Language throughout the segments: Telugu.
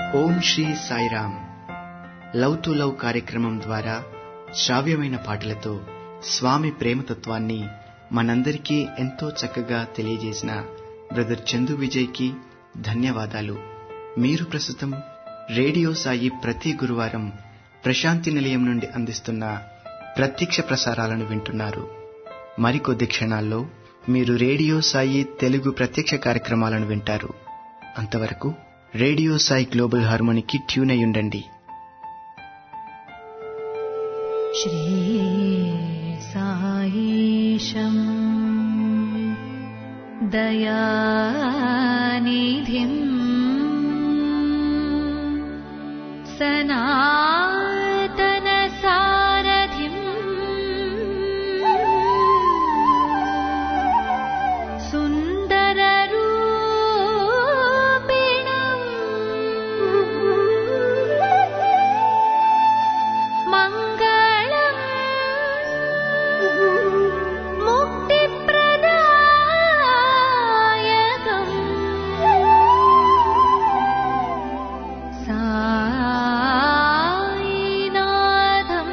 Om Shri Sairam love to love కార్యక్రమం ద్వారా శ్రావ్యమైన పాటలతో స్వామి ప్రేమతత్వాన్ని మనందరికీ ఎంతో చక్కగా తెలియజేసిన బ్రదర్ చందు విజయ్కి ధన్యవాదాలు మీరు ప్రస్తుతం రేడియో సాయి ప్రతి గురువారం ప్రశాంతి నిలయం నుండి అందిస్తున్న ప్రత్యక్ష ప్రసారాలను వింటున్నారు మరికొద్ది క్షణాల్లో మీరు రేడియో సాయి తెలుగు ప్రత్యక్ష కార్యక్రమాలను వింటారు అంతవరకు రేడియో సాయి గ్లోబల్ హార్మోనికి ట్యూన్ అయి ఉండండి श्रीसायीशम् दयानिधिम् सनातनसारथिम् सुन्दररूपिणम् मङ्गलम् मुक्तिप्रदायकम् सायिनाथम्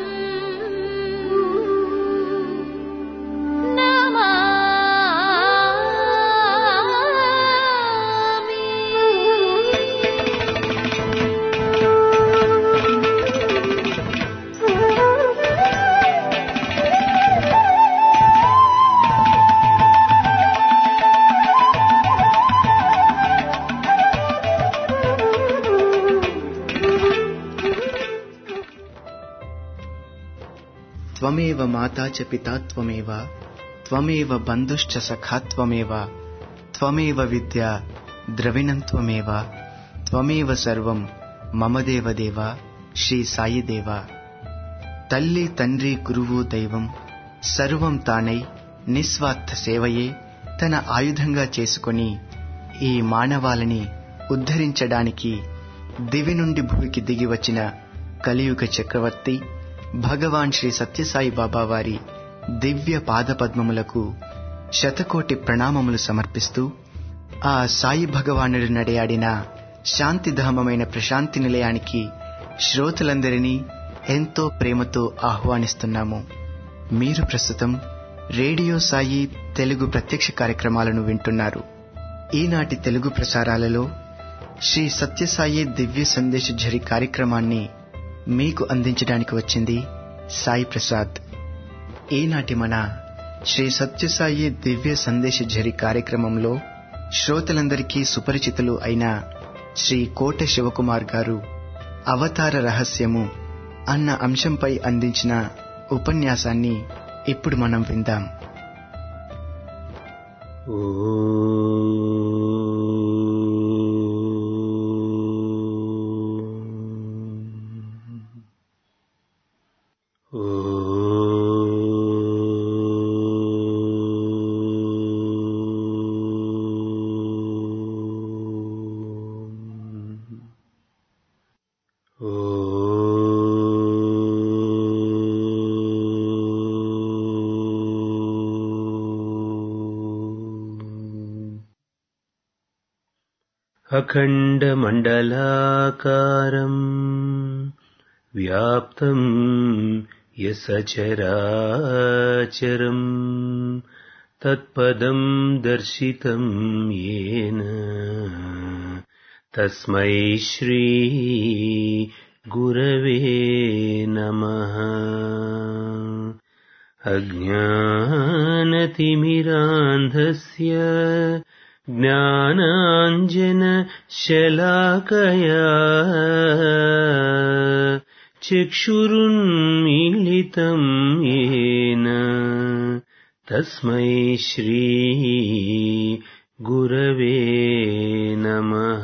త్వమేవ మాతా చ పితా త్వమేవ త్వమేవ బంధుశ్చ సఖా త్వమేవ త్వమేవ విద్యా ద్రవిణం త్వమేవ త్వమేవ సర్వం మమ దేవ దేవ శ్రీ సాయి దేవ తల్లి తండ్రి గురువు దైవం సర్వం తానై నిస్వార్థ సేవయే తన ఆయుధంగా చేసుకొని ఈ మానవాళిని ఉద్ధరించడానికి దివి నుండి భూమికి దిగి వచ్చిన కలియుగ చక్రవర్తి భగవాన్ శ్రీ సత్యసాయి బాబా వారి దివ్య పాదపద్మములకు శతకోటి ప్రణామములు సమర్పిస్తూ ఆ సాయి భగవానుడు నడయాడిన శాంతిధామమైన ప్రశాంతి నిలయానికి శ్రోతలందరినీ ఎంతో ప్రేమతో ఆహ్వానిస్తున్నాము మీరు ప్రస్తుతం రేడియో సాయి తెలుగు ప్రత్యక్ష కార్యక్రమాలను వింటున్నారు ఈనాటి తెలుగు ప్రసారాలలో శ్రీ సత్యసాయి దివ్య సందేశ ఝరి కార్యక్రమాన్ని మీకు అందించడానికి వచ్చింది సాయి ప్రసాద్ ఈనాటి మన శ్రీ సత్యసాయి దివ్య సందేశ ఝరి కార్యక్రమంలో శ్రోతలందరికీ సుపరిచితులు అయిన శ్రీ కోట శివకుమార్ గారు అవతార రహస్యము అన్న అంశంపై అందించిన ఉపన్యాసాన్ని ఇప్పుడు మనం విందాం अखण्डमण्डलाकारम् व्याप्तम् यसचराचरम् तत्पदम् दर्शितम् येन तस्मै श्री गुरवे नमः अज्ञानतिमिरान्धस्य ज्ञानाञ्जनशलाकया चक्षुरुन्मीलितम् येन तस्मै श्री गुरवे नमः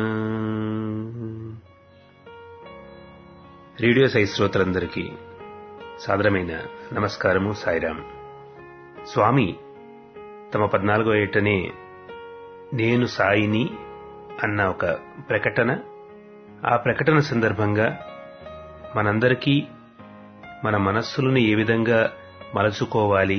రేడియో సై శ్రోతలందరికీ సాదరమైన నమస్కారము సాయిరాం స్వామి తమ పద్నాలుగో ఏటనే నేను సాయిని అన్న ఒక ప్రకటన ఆ ప్రకటన సందర్భంగా మనందరికీ మన మనస్సులను ఏ విధంగా మలచుకోవాలి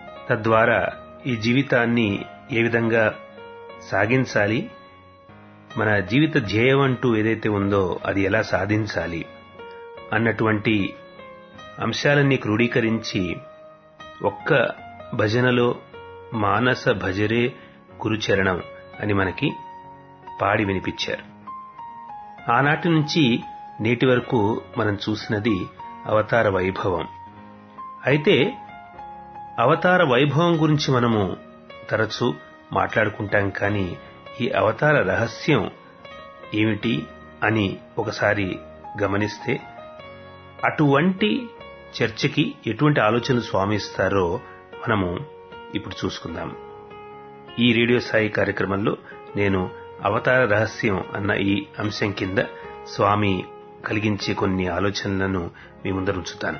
తద్వారా ఈ జీవితాన్ని ఏ విధంగా సాగించాలి మన జీవిత ధ్యేయం అంటూ ఏదైతే ఉందో అది ఎలా సాధించాలి అన్నటువంటి అంశాలన్నీ క్రోడీకరించి ఒక్క భజనలో మానస భజరే గురుచరణం అని మనకి పాడి వినిపించారు ఆనాటి నుంచి నేటి వరకు మనం చూసినది అవతార వైభవం అయితే అవతార వైభవం గురించి మనము తరచూ మాట్లాడుకుంటాం కానీ ఈ అవతార రహస్యం ఏమిటి అని ఒకసారి గమనిస్తే అటువంటి చర్చకి ఎటువంటి ఆలోచనలు స్వామి ఇస్తారో మనము ఇప్పుడు చూసుకుందాం ఈ రేడియో సాయి కార్యక్రమంలో నేను అవతార రహస్యం అన్న ఈ అంశం కింద స్వామి కలిగించే కొన్ని ఆలోచనలను మీ ముందర ఉంచుతాను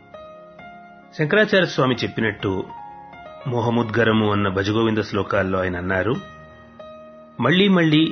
శంకరాచార్య స్వామి చెప్పినట్టు మోహముద్గరము అన్న భజగోవింద శ్లోకాల్లో ఆయన అన్నారు మళ్లీ మళ్లీ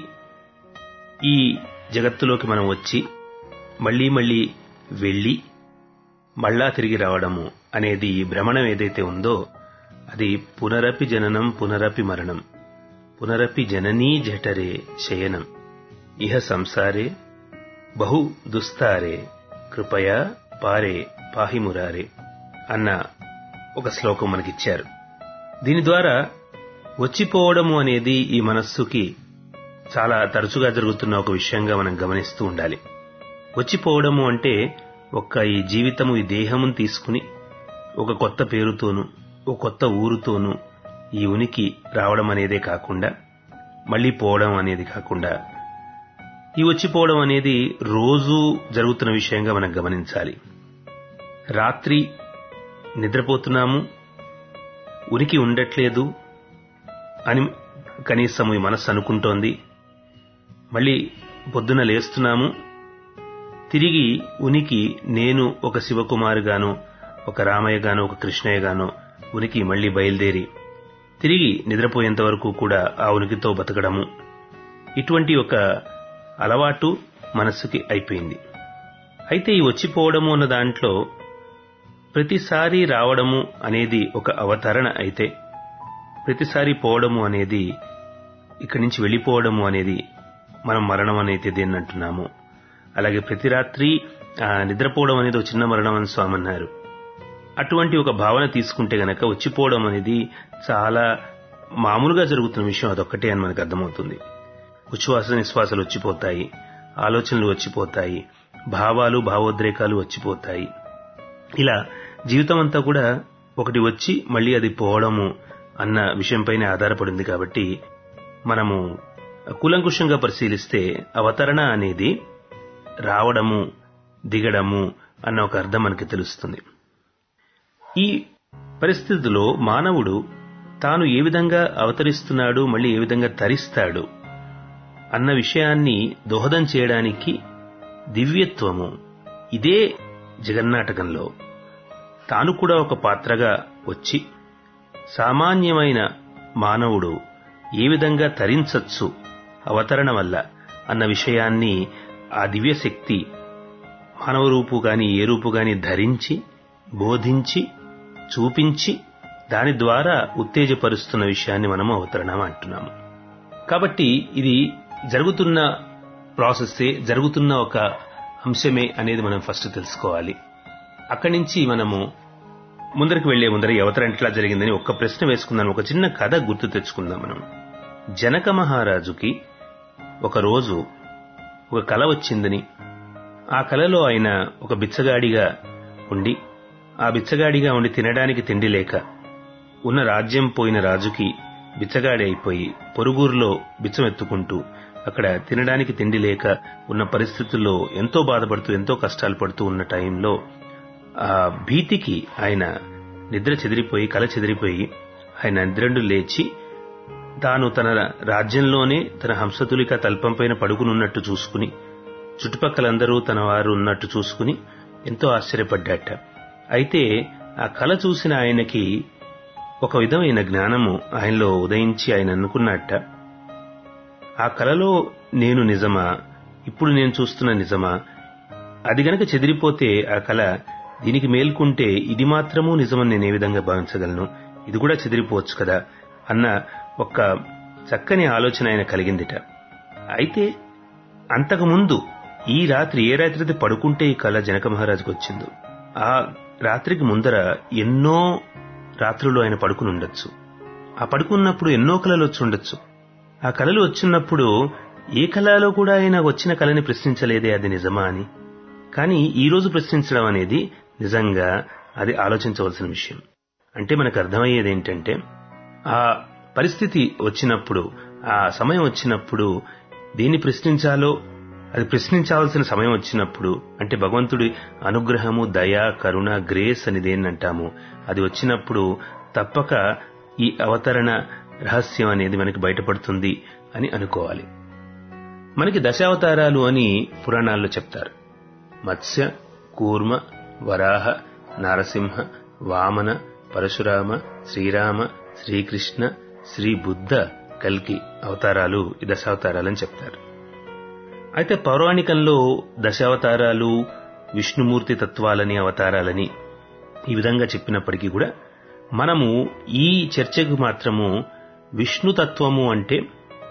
ఈ జగత్తులోకి మనం వచ్చి మళ్లీ మళ్లీ వెళ్లి మళ్ళా తిరిగి రావడము అనేది ఈ భ్రమణం ఏదైతే ఉందో అది పునరపి జననం పునరపి మరణం పునరపి జననీ జఠరే శయనం ఇహ సంసారే బహు దుస్తారే కృపయా పారే పాహిమురారే అన్న ఒక శ్లోకం మనకిచ్చారు దీని ద్వారా వచ్చిపోవడము అనేది ఈ మనస్సుకి చాలా తరచుగా జరుగుతున్న ఒక విషయంగా మనం గమనిస్తూ ఉండాలి వచ్చిపోవడము అంటే ఒక్క ఈ జీవితము ఈ దేహమును తీసుకుని ఒక కొత్త పేరుతోనూ ఒక కొత్త ఊరుతోనూ ఈ ఉనికి రావడం అనేదే కాకుండా మళ్లీ పోవడం అనేది కాకుండా ఈ వచ్చిపోవడం అనేది రోజూ జరుగుతున్న విషయంగా మనం గమనించాలి రాత్రి నిద్రపోతున్నాము ఉనికి ఉండట్లేదు అని కనీసం ఈ మనస్సు అనుకుంటోంది మళ్ళీ పొద్దున లేస్తున్నాము తిరిగి ఉనికి నేను ఒక శివకుమారుగాను ఒక రామయ్య గాను ఒక కృష్ణయ్య గాను ఉనికి మళ్లీ బయలుదేరి తిరిగి నిద్రపోయేంత వరకు కూడా ఆ ఉనికితో బతకడము ఇటువంటి ఒక అలవాటు మనస్సుకి అయిపోయింది అయితే ఈ వచ్చిపోవడము అన్న దాంట్లో ప్రతిసారి రావడము అనేది ఒక అవతరణ అయితే ప్రతిసారి పోవడము అనేది ఇక్కడి నుంచి వెళ్ళిపోవడము అనేది మనం మరణం అనేది దేన్ని అంటున్నాము అలాగే ప్రతి రాత్రి నిద్రపోవడం అనేది ఒక చిన్న మరణం అని స్వామి అన్నారు అటువంటి ఒక భావన తీసుకుంటే గనక వచ్చిపోవడం అనేది చాలా మామూలుగా జరుగుతున్న విషయం అదొక్కటే అని మనకు అర్థమవుతుంది ఉచ్ఛ్వాస నిశ్వాసాలు వచ్చిపోతాయి ఆలోచనలు వచ్చిపోతాయి భావాలు భావోద్రేకాలు వచ్చిపోతాయి ఇలా జీవితం అంతా కూడా ఒకటి వచ్చి మళ్ళీ అది పోవడము అన్న విషయంపైనే ఆధారపడింది కాబట్టి మనము కూలంకుషంగా పరిశీలిస్తే అవతరణ అనేది రావడము దిగడము అన్న ఒక అర్థం మనకి తెలుస్తుంది ఈ పరిస్థితిలో మానవుడు తాను ఏ విధంగా అవతరిస్తున్నాడు మళ్ళీ ఏ విధంగా తరిస్తాడు అన్న విషయాన్ని దోహదం చేయడానికి దివ్యత్వము ఇదే జగన్నాటకంలో తాను కూడా ఒక పాత్రగా వచ్చి సామాన్యమైన మానవుడు ఏ విధంగా తరించచ్చు అవతరణ వల్ల అన్న విషయాన్ని ఆ దివ్యశక్తి మానవ రూపు గాని ఏ రూపు గాని ధరించి బోధించి చూపించి దాని ద్వారా ఉత్తేజపరుస్తున్న విషయాన్ని మనము అవతరణం అంటున్నాము కాబట్టి ఇది జరుగుతున్న ప్రాసెస్సే జరుగుతున్న ఒక అంశమే అనేది మనం ఫస్ట్ తెలుసుకోవాలి అక్కడి నుంచి మనము ముందరికి వెళ్లే ముందర అవతరణ ఎట్లా జరిగిందని ఒక్క ప్రశ్న వేసుకుందాం ఒక చిన్న కథ గుర్తు తెచ్చుకుందాం మనం జనక మహారాజుకి ఒకరోజు ఒక కల వచ్చిందని ఆ కలలో ఆయన ఒక బిచ్చగాడిగా ఉండి ఆ బిచ్చగాడిగా ఉండి తినడానికి తిండి లేక ఉన్న రాజ్యం పోయిన రాజుకి బిచ్చగాడి అయిపోయి పొరుగురులో బిచ్చమెత్తుకుంటూ అక్కడ తినడానికి తిండి లేక ఉన్న పరిస్థితుల్లో ఎంతో బాధపడుతూ ఎంతో కష్టాలు పడుతూ ఉన్న టైంలో ఆ భీతికి ఆయన నిద్ర చెదిరిపోయి కల చెదిరిపోయి ఆయన నిద్రండు లేచి తాను తన రాజ్యంలోనే తన హంసతులిక తల్పంపైన పడుకునున్నట్టు చూసుకుని చుట్టుపక్కలందరూ తన వారు ఉన్నట్టు చూసుకుని ఎంతో ఆశ్చర్యపడ్డాట అయితే ఆ కళ చూసిన ఆయనకి ఒక విధమైన జ్ఞానము ఆయనలో ఉదయించి ఆయన అనుకున్నట్ట ఆ కలలో నేను నిజమా ఇప్పుడు నేను చూస్తున్న నిజమా అది గనక చెదిరిపోతే ఆ కళ దీనికి మేల్కుంటే ఇది మాత్రమూ నిజమని నేను ఏ విధంగా భావించగలను ఇది కూడా చెదిరిపోవచ్చు కదా అన్న ఒక చక్కని ఆలోచన ఆయన కలిగిందిట అయితే అంతకుముందు ఈ రాత్రి ఏ రాత్రి అయితే పడుకుంటే ఈ కళ జనక మహారాజుకు వచ్చిందో ఆ రాత్రికి ముందర ఎన్నో రాత్రులు ఆయన పడుకుని ఉండొచ్చు ఆ పడుకున్నప్పుడు ఎన్నో కళలు వచ్చి ఉండొచ్చు ఆ కళలు వచ్చినప్పుడు ఏ కళలో కూడా ఆయన వచ్చిన కళని ప్రశ్నించలేదే అది నిజమా అని కానీ ఈ రోజు ప్రశ్నించడం అనేది నిజంగా అది ఆలోచించవలసిన విషయం అంటే మనకు అర్థమయ్యేది ఏంటంటే ఆ పరిస్థితి వచ్చినప్పుడు ఆ సమయం వచ్చినప్పుడు దేన్ని ప్రశ్నించాలో అది ప్రశ్నించాల్సిన సమయం వచ్చినప్పుడు అంటే భగవంతుడి అనుగ్రహము దయ కరుణ గ్రేస్ అని దేన్నంటాము అది వచ్చినప్పుడు తప్పక ఈ అవతరణ రహస్యం అనేది మనకి బయటపడుతుంది అని అనుకోవాలి మనకి దశావతారాలు అని పురాణాల్లో చెప్తారు మత్స్య కూర్మ వరాహ నారసింహ వామన పరశురామ శ్రీరామ శ్రీకృష్ణ శ్రీ బుద్ధ కల్కి అవతారాలు ఈ దశావతారాలని చెప్తారు అయితే పౌరాణికంలో దశావతారాలు విష్ణుమూర్తి తత్వాలని అవతారాలని ఈ విధంగా చెప్పినప్పటికీ కూడా మనము ఈ చర్చకు మాత్రము విష్ణుతత్వము అంటే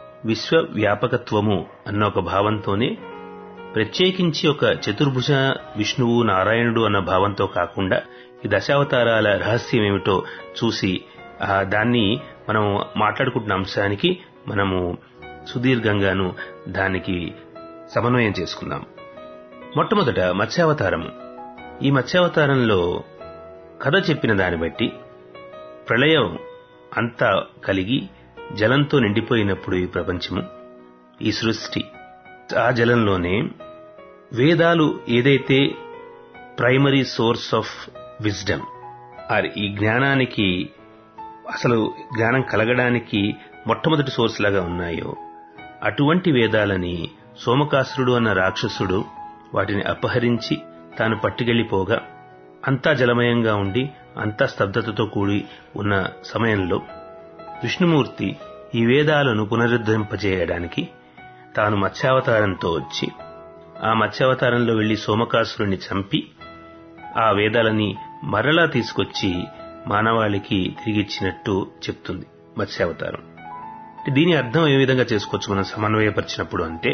విశ్వవ్యాపకత్వము అన్న ఒక భావంతోనే ప్రత్యేకించి ఒక చతుర్భుజ విష్ణువు నారాయణుడు అన్న భావంతో కాకుండా ఈ దశావతారాల రహస్యం ఏమిటో చూసి ఆ దాన్ని మనం మాట్లాడుకుంటున్న అంశానికి మనము సుదీర్ఘంగాను దానికి సమన్వయం చేసుకుందాం మొట్టమొదట మత్స్యావతారము ఈ మత్స్యావతారంలో కథ చెప్పిన దాన్ని బట్టి ప్రళయం అంతా కలిగి జలంతో నిండిపోయినప్పుడు ఈ ప్రపంచము ఈ సృష్టి ఆ జలంలోనే వేదాలు ఏదైతే primary source of wisdom are ఈ జ్ఞానానికి అసలు జ్ఞానం కలగడానికి మొట్టమొదటి సోర్స్ లాగా ఉన్నాయో అటువంటి వేదాలని సోమకాసురుడు అన్న రాక్షసుడు వాటిని అపహరించి తాను పట్టుకెళ్లిపోగా అంతా జలమయంగా ఉండి అంతా స్తబ్దతతో కూడి ఉన్న సమయంలో విష్ణుమూర్తి ఈ వేదాలను పునరుద్ధరింపజేయడానికి తాను మత్స్యావతారంతో వచ్చి ఆ మత్స్యావతారంలో వెళ్లి సోమకాసురుణ్ణి చంపి ఆ వేదాలని మరలా తీసుకొచ్చి మానవాళికి తిరిగిచ్చినట్టు చెప్తుంది మత్స్యావతారం దీని అర్థం ఏ విధంగా చేసుకోవచ్చు మనం సమన్వయపరిచినప్పుడు అంటే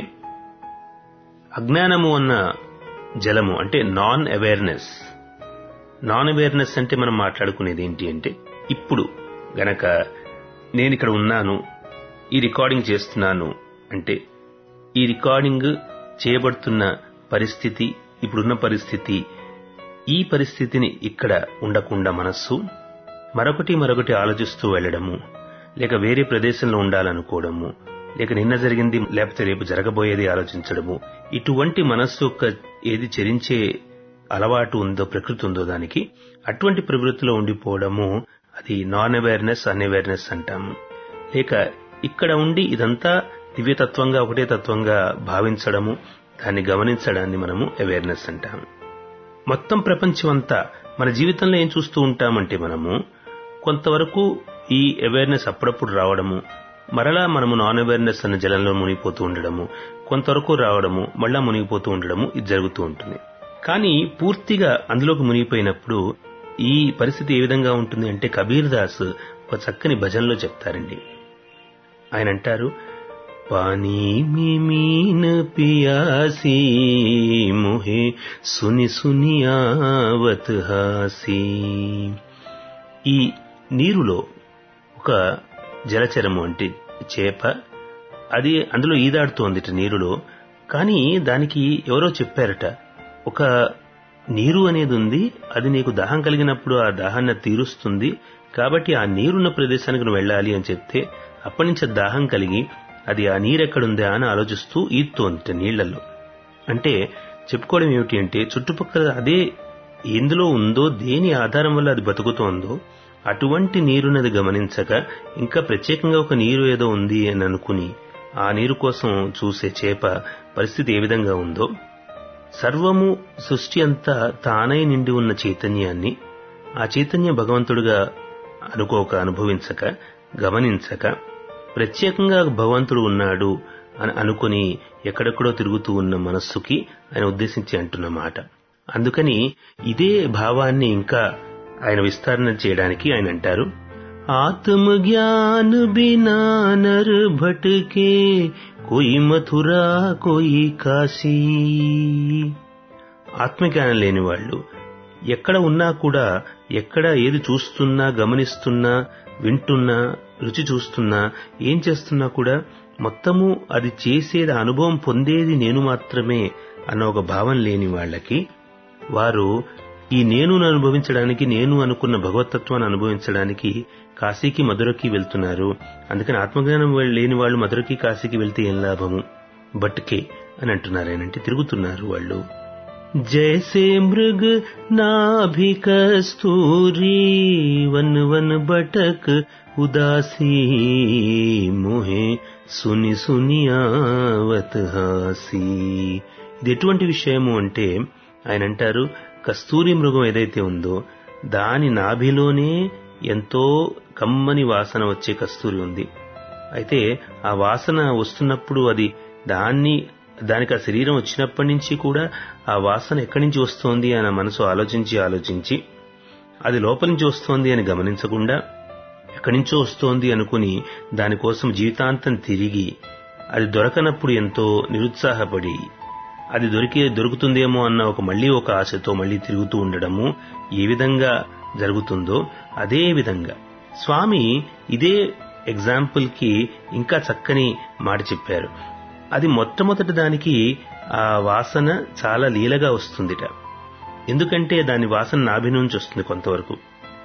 అజ్ఞానము అన్న జలము అంటే నాన్ అవేర్నెస్ నాన్ అవేర్నెస్ అంటే మనం మాట్లాడుకునేది ఏంటి అంటే ఇప్పుడు గనక నేను ఇక్కడ ఉన్నాను ఈ రికార్డింగ్ చేస్తున్నాను అంటే ఈ రికార్డింగ్ చేయబడుతున్న పరిస్థితి ఇప్పుడున్న పరిస్థితి ఈ పరిస్థితిని ఇక్కడ ఉండకుండా మనస్సు మరొకటి మరొకటి ఆలోచిస్తూ వెళ్లడము లేక వేరే ప్రదేశంలో ఉండాలనుకోవడము లేక నిన్న జరిగింది లేకపోతే రేపు జరగబోయేది ఆలోచించడము ఇటువంటి మనస్సు యొక్క ఏది చరించే అలవాటు ఉందో ప్రకృతి ఉందో దానికి అటువంటి ప్రవృత్తిలో ఉండిపోవడము అది నాన్ అవేర్నెస్ అన్అవేర్నెస్ అంటాం లేక ఇక్కడ ఉండి ఇదంతా దివ్యతత్వంగా ఒకటే తత్వంగా భావించడము దాన్ని గమనించడాన్ని మనము అవేర్నెస్ అంటాం మొత్తం ప్రపంచం అంతా మన జీవితంలో ఏం చూస్తూ ఉంటామంటే మనము కొంతవరకు ఈ అవేర్నెస్ అప్పుడప్పుడు రావడము మరలా మనము నాన్ అవేర్నెస్ అన్న జలంలో మునిగిపోతూ ఉండడము కొంతవరకు రావడము మళ్ళా మునిగిపోతూ ఉండడము ఇది జరుగుతూ ఉంటుంది కానీ పూర్తిగా అందులోకి మునిగిపోయినప్పుడు ఈ పరిస్థితి ఏ విధంగా ఉంటుంది అంటే కబీర్ దాస్ ఒక చక్కని భజనలో చెప్తారండి ఆయన అంటారు పానీ में मीन पियासी मुहे सुनि सुनि आवत హాసి ఈ నీరులో ఒక జలచరము అంటే చేప అది అందులో ఈదాడుతోంది నీరులో కానీ దానికి ఎవరో చెప్పారట ఒక నీరు అనేది ఉంది అది నీకు దాహం కలిగినప్పుడు ఆ దాహాన్ని తీరుస్తుంది కాబట్టి ఆ నీరున్న ప్రదేశానికి నువ్వు వెళ్ళాలి అని చెప్తే అప్పటి నుంచి దాహం కలిగి అది ఆ నీరెక్కడుందా అని ఆలోచిస్తూ ఈదుతోంది నీళ్లలో అంటే చెప్పుకోవడం ఏమిటి అంటే చుట్టుపక్కల అదే ఎందులో ఉందో దేని ఆధారం వల్ల అది బతుకుతోందో అటువంటి నీరునది గమనించక ఇంకా ప్రత్యేకంగా ఒక నీరు ఏదో ఉంది అని అనుకుని ఆ నీరు కోసం చూసే చేప పరిస్థితి ఏ విధంగా ఉందో సర్వము సృష్టి అంతా తానై నిండి ఉన్న చైతన్యాన్ని ఆ చైతన్య భగవంతుడుగా అనుకోక అనుభవించక గమనించక ప్రత్యేకంగా భగవంతుడు ఉన్నాడు అని అనుకుని ఎక్కడెక్కడో తిరుగుతూ ఉన్న మనస్సుకి ఆయన ఉద్దేశించి అంటున్న మాట అందుకని ఇదే భావాన్ని ఇంకా ఆయన విస్తరణ చేయడానికి ఆయన అంటారు आत्मज्ञान बिना नर भटके कोई మథురా కోయి కాశీ ఆత్మజ్ఞానం లేని వాళ్ళు ఎక్కడ ఉన్నా కూడా ఎక్కడ ఏది చూస్తున్నా గమనిస్తున్నా వింటున్నా రుచి చూస్తున్నా ఏం చేస్తున్నా కూడా మొత్తము అది చేసేది అనుభవం పొందేది నేను మాత్రమే అన్న ఒక భావం లేని వాళ్ళకి వారు ఈ నేనును అనుభవించడానికి నేను అనుకున్న భగవతత్వాన్ని అనుభవించడానికి కాశీకి మధురకి వెళ్తున్నారు అందుకని ఆత్మజ్ఞానం లేని వాళ్ళు మధురకి కాశీకి వెళ్తే ఏం లాభము బట్కే అని అంటున్నారు ఆయనంటే తిరుగుతున్నారు వాళ్ళు జైసే మృగ్ నాభి కస్తూరి వన్ వన్ బటక్ ఉదాసీ మోహే సుని సునియావత్ హాసీ ఇది ఎటువంటి విషయము అంటే ఆయన అంటారు కస్తూరి మృగం ఏదైతే ఉందో దాని నాభిలోనే ఎంతో కమ్మని వాసన వచ్చే కస్తూరి ఉంది అయితే ఆ వాసన వస్తున్నప్పుడు అది దాన్ని దానికి ఆ శరీరం వచ్చినప్పటి నుంచి కూడా ఆ వాసన ఎక్కడి నుంచి వస్తోంది అని మనసు ఆలోచించి ఆలోచించి అది లోపల నుంచి వస్తోంది అని గమనించకుండా ఎక్కడి నుంచో వస్తోంది అనుకుని దానికోసం జీవితాంతం తిరిగి అది దొరకనప్పుడు ఎంతో నిరుత్సాహపడి అది దొరికే దొరుకుతుందేమో అన్న ఒక మళ్లీ ఒక ఆశతో మళ్లీ తిరుగుతూ ఉండడము ఏ విధంగా జరుగుతుందో అదే విధంగా స్వామి ఇదే ఎగ్జాంపుల్ కి ఇంకా చక్కని మాట చెప్పారు అది మొట్టమొదటి దానికి ఆ వాసన చాలా లీలగా వస్తుందిట ఎందుకంటే దాని వాసన నాభి నుంచి వస్తుంది కొంతవరకు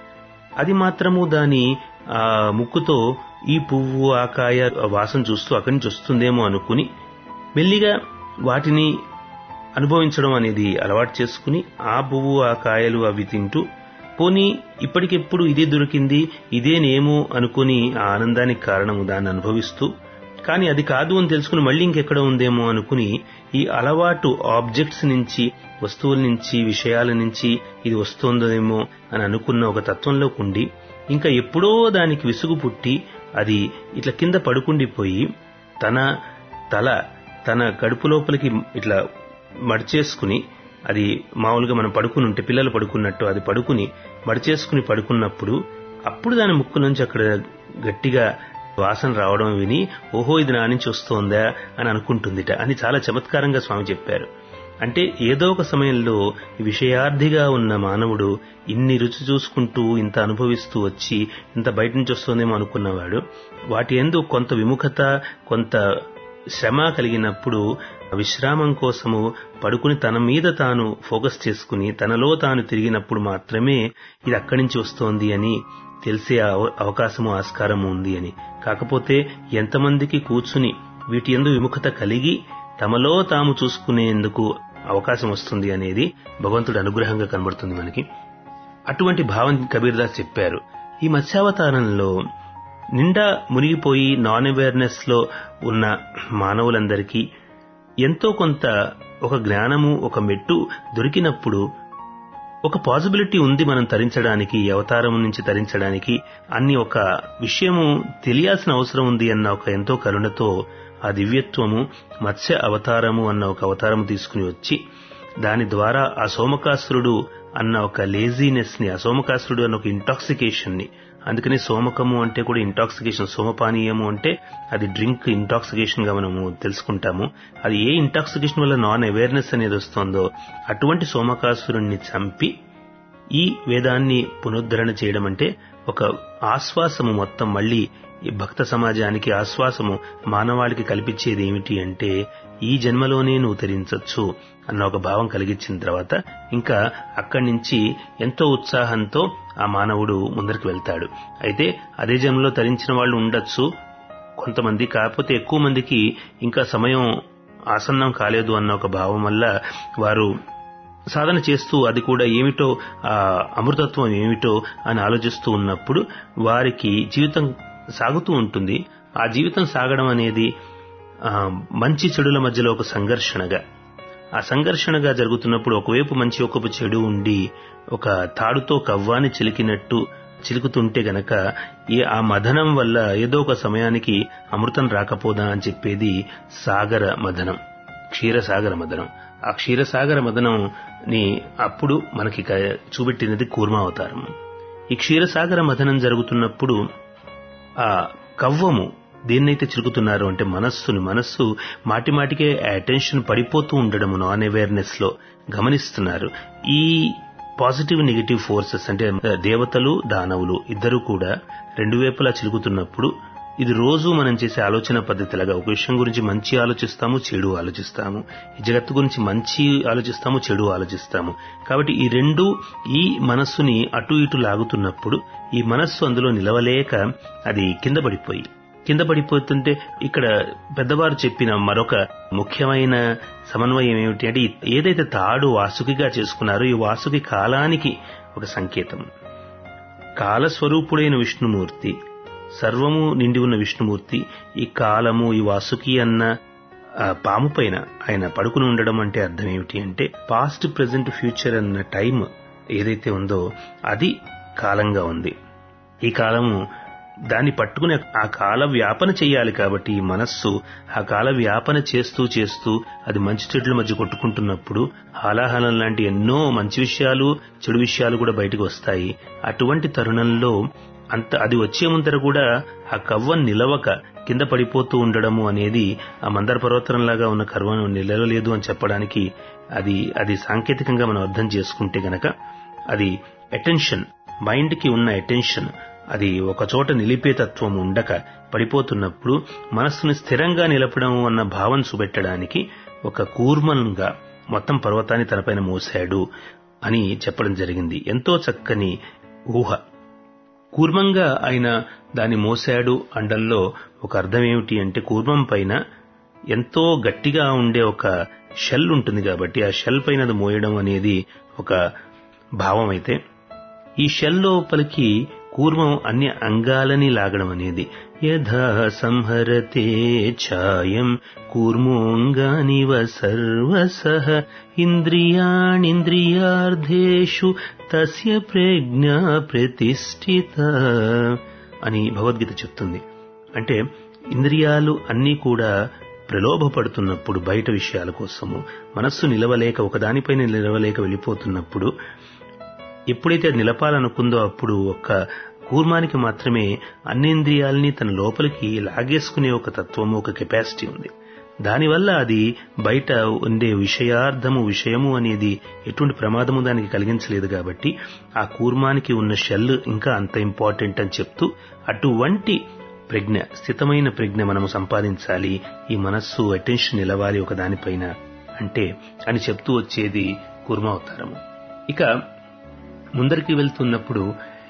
అది మాత్రము దాని ఆ ముక్కుతో ఈ పువ్వు ఆ కాయ వాసన చూస్తూ అక్కడి నుంచి వస్తుందేమో అనుకుని మెల్లిగా వాటిని అనుభవించడం అనేది అలవాటు చేసుకుని ఆ పువ్వు ఆ కాయలు అవి తింటూ పోనీ ఇప్పటికెప్పుడు ఇదే దొరికింది ఇదేనేమో అనుకుని ఆ ఆనందానికి కారణము దాన్ని అనుభవిస్తూ కానీ అది కాదు అని తెలుసుకుని మళ్ళీ ఇంకెక్కడ ఉందేమో అనుకుని ఈ అలవాటు ఆబ్జెక్ట్స్ నుంచి వస్తువుల నుంచి విషయాల నుంచి ఇది వస్తోందేమో అని అనుకున్న ఒక తత్వంలో ఉండి ఇంకా ఎప్పుడో దానికి విసుగు పుట్టి అది ఇట్లా కింద పడుకుండిపోయి తన తల తన కడుపు లోపలికి ఇట్లా మడిచేసుకుని అది మామూలుగా మనం పడుకుని ఉంటే పిల్లలు పడుకున్నట్టు అది పడుకుని మడిచేసుకుని పడుకున్నప్పుడు అప్పుడు దాని ముక్కు నుంచి అక్కడ గట్టిగా వాసన రావడం విని ఓహో ఇది నా నుంచి వస్తోందా అని అనుకుంటుందిట అని చాలా చమత్కారంగా స్వామి చెప్పారు అంటే ఏదో ఒక సమయంలో విషయార్థిగా ఉన్న మానవుడు ఇన్ని రుచి చూసుకుంటూ ఇంత అనుభవిస్తూ వచ్చి ఇంత బయట నుంచి వస్తోందేమో అనుకున్నవాడు వాటి ఎందు కొంత విముఖత కొంత శ్రమ కలిగినప్పుడు విశ్రామం కోసము పడుకుని తన మీద తాను ఫోకస్ చేసుకుని తనలో తాను తిరిగినప్పుడు మాత్రమే ఇది అక్కడి నుంచి వస్తోంది అని తెలిసే అవకాశము ఆస్కారము ఉంది అని కాకపోతే ఎంతమందికి కూర్చుని వీటి ఎందు విముఖత కలిగి తమలో తాము చూసుకునేందుకు అవకాశం వస్తుంది అనేది భగవంతుడి అనుగ్రహంగా కనబడుతుంది మనకి అటువంటి భావం కబీర్ దాస్ చెప్పారు ఈ మత్స్యావతారంలో నిండా మునిగిపోయి నాన్ అవేర్నెస్ లో ఉన్న మానవులందరికీ ఎంతో కొంత ఒక జ్ఞానము ఒక మెట్టు దొరికినప్పుడు ఒక పాసిబిలిటీ ఉంది మనం తరించడానికి అవతారం నుంచి తరించడానికి అన్ని ఒక విషయము తెలియాల్సిన అవసరం ఉంది అన్న ఒక ఎంతో కరుణతో ఆ దివ్యత్వము మత్స్య అవతారము అన్న ఒక అవతారము తీసుకుని వచ్చి దాని ద్వారా ఆ సోమకాసురుడు అన్న ఒక లేజీనెస్ ని ఆ సోమకాసురుడు అన్న ఒక ఇంటాక్సికేషన్ ని అందుకని సోమకము అంటే కూడా ఇంటాక్సికేషన్ సోమపానీయము అంటే అది డ్రింక్ ఇంటాక్సికేషన్ గా మనము తెలుసుకుంటాము అది ఏ ఇంటాక్సికేషన్ వల్ల నాన్ అవేర్నెస్ అనేది వస్తుందో అటువంటి సోమకాసురుణ్ణి చంపి ఈ వేదాన్ని పునరుద్ధరణ చేయడం అంటే ఒక ఆశ్వాసము మొత్తం మళ్లీ ఈ భక్త సమాజానికి ఆశ్వాసము మానవాళికి కల్పించేది ఏమిటి అంటే ఈ జన్మలోనే నువ్వు తరించొచ్చు అన్న ఒక భావం కలిగించిన తర్వాత ఇంకా అక్కడి నుంచి ఎంతో ఉత్సాహంతో ఆ మానవుడు ముందరికి వెళ్తాడు అయితే అదే జన్మలో తరించిన వాళ్ళు ఉండొచ్చు కొంతమంది కాకపోతే ఎక్కువ మందికి ఇంకా సమయం ఆసన్నం కాలేదు అన్న ఒక భావం వల్ల వారు సాధన చేస్తూ అది కూడా ఏమిటో ఆ అమృతత్వం ఏమిటో అని ఆలోచిస్తూ ఉన్నప్పుడు వారికి జీవితం సాగుతూ ఉంటుంది ఆ జీవితం సాగడం అనేది మంచి చెడుల మధ్యలో ఒక సంఘర్షణగా ఆ సంఘర్షణగా జరుగుతున్నప్పుడు ఒకవైపు మంచి ఒకవైపు చెడు ఉండి ఒక తాడుతో కవ్వాన్ని చిలికినట్టు చిలుకుతుంటే గనక ఏ ఆ మదనం వల్ల ఏదో ఒక సమయానికి అమృతం రాకపోదా అని చెప్పేది సాగర మదనం క్షీరసాగర మదనం ఆ క్షీరసాగర మదనం ని అప్పుడు మనకి చూపెట్టినది కూర్మావతారం ఈ క్షీరసాగర మథనం జరుగుతున్నప్పుడు ఆ కవ్వము దేన్నైతే చిలుకుతున్నారు అంటే మనస్సుని మనస్సు మాటి మాటికే అటెన్షన్ పడిపోతూ ఉండడము నాన్ అవేర్నెస్ లో గమనిస్తున్నారు ఈ పాజిటివ్ నెగిటివ్ ఫోర్సెస్ అంటే దేవతలు దానవులు ఇద్దరు కూడా రెండు వైపులా చిలుకుతున్నప్పుడు ఇది రోజు మనం చేసే ఆలోచన పద్ధతిలాగా ఒక విషయం గురించి మంచి ఆలోచిస్తాము చెడు ఆలోచిస్తాము ఈ జగత్తు గురించి మంచి ఆలోచిస్తాము చెడు ఆలోచిస్తాము కాబట్టి ఈ రెండు ఈ మనస్సుని అటు ఇటు లాగుతున్నప్పుడు ఈ మనస్సు అందులో నిలవలేక అది కింద పడిపోయి కింద పడిపోతుంటే ఇక్కడ పెద్దవారు చెప్పిన మరొక ముఖ్యమైన సమన్వయం ఏమిటి అంటే ఏదైతే తాడు వాసుకిగా చేసుకున్నారో ఈ వాసుకి కాలానికి ఒక సంకేతం కాలస్వరూపుడైన విష్ణుమూర్తి సర్వము నిండి ఉన్న విష్ణుమూర్తి ఈ కాలము ఈ వాసుకి అన్న పాము పైన ఆయన పడుకుని ఉండడం అంటే అర్థం ఏమిటి అంటే పాస్ట్ ప్రెసెంట్ ఫ్యూచర్ అన్న టైం ఏదైతే ఉందో అది కాలంగా ఉంది ఈ కాలము దాన్ని పట్టుకుని ఆ కాల వ్యాపన చేయాలి కాబట్టి ఈ మనస్సు ఆ కాల వ్యాపన చేస్తూ చేస్తూ అది మంచి చెట్ల మధ్య కొట్టుకుంటున్నప్పుడు హాలాహలం లాంటి ఎన్నో మంచి విషయాలు చెడు విషయాలు కూడా బయటకు వస్తాయి అటువంటి తరుణంలో అంత అది వచ్చే ముందర కూడా ఆ కవ్వం నిలవక కింద పడిపోతూ ఉండడము అనేది ఆ మందర పర్వతంలాగా ఉన్న కర్వం నిలవలేదు అని చెప్పడానికి అది అది సాంకేతికంగా మనం అర్థం చేసుకుంటే గనక అది అటెన్షన్ మైండ్ కి ఉన్న అటెన్షన్ అది ఒక చోట నిలిపే తత్వం ఉండక పడిపోతున్నప్పుడు మనస్సుని స్థిరంగా నిలపడం అన్న భావం చూపెట్టడానికి ఒక కూర్మంగా మొత్తం పర్వతాన్ని తనపైన మోసాడు అని చెప్పడం జరిగింది ఎంతో చక్కని ఊహ కూర్మంగా ఆయన దాన్ని మోసాడు అండల్లో ఒక అర్థం ఏమిటి అంటే కూర్మం పైన ఎంతో గట్టిగా ఉండే ఒక షెల్ ఉంటుంది కాబట్టి ఆ షెల్ పైన అది మోయడం అనేది ఒక భావం అయితే ఈ షెల్ లోపలికి కూర్మం అన్ని అంగాలని లాగడం అనేది యథా సంహరతే ఛాయం కూర్మోంగానివ సర్వసః ఇంద్రియాణింద్రియార్థేషు తస్య ప్రజ్ఞా ప్రతిష్ఠిత అని భగవద్గీత చెప్తుంది అంటే ఇంద్రియాలు అన్నీ కూడా ప్రలోభపడుతున్నప్పుడు బయట విషయాల కోసము మనస్సు నిలవలేక ఒకదానిపైన నిలవలేక వెళ్ళిపోతున్నప్పుడు ఎప్పుడైతే అది నిలపాలనుకుందో అప్పుడు ఒక్క కూర్మానికి మాత్రమే అన్నేంద్రియాల్ని తన లోపలికి లాగేసుకునే ఒక తత్వము ఒక కెపాసిటీ ఉంది దానివల్ల అది బయట ఉండే విషయార్థము విషయము అనేది ఎటువంటి ప్రమాదము దానికి కలిగించలేదు కాబట్టి ఆ కూర్మానికి ఉన్న షెల్ ఇంకా అంత ఇంపార్టెంట్ అని చెప్తూ అటువంటి ప్రజ్ఞ స్థితమైన ప్రజ్ఞ మనము సంపాదించాలి ఈ మనస్సు అటెన్షన్ నిలవాలి ఒక దానిపైన అంటే అని చెప్తూ వచ్చేది కూర్మావతారము ఇక ముందరికి వెళ్తున్నప్పుడు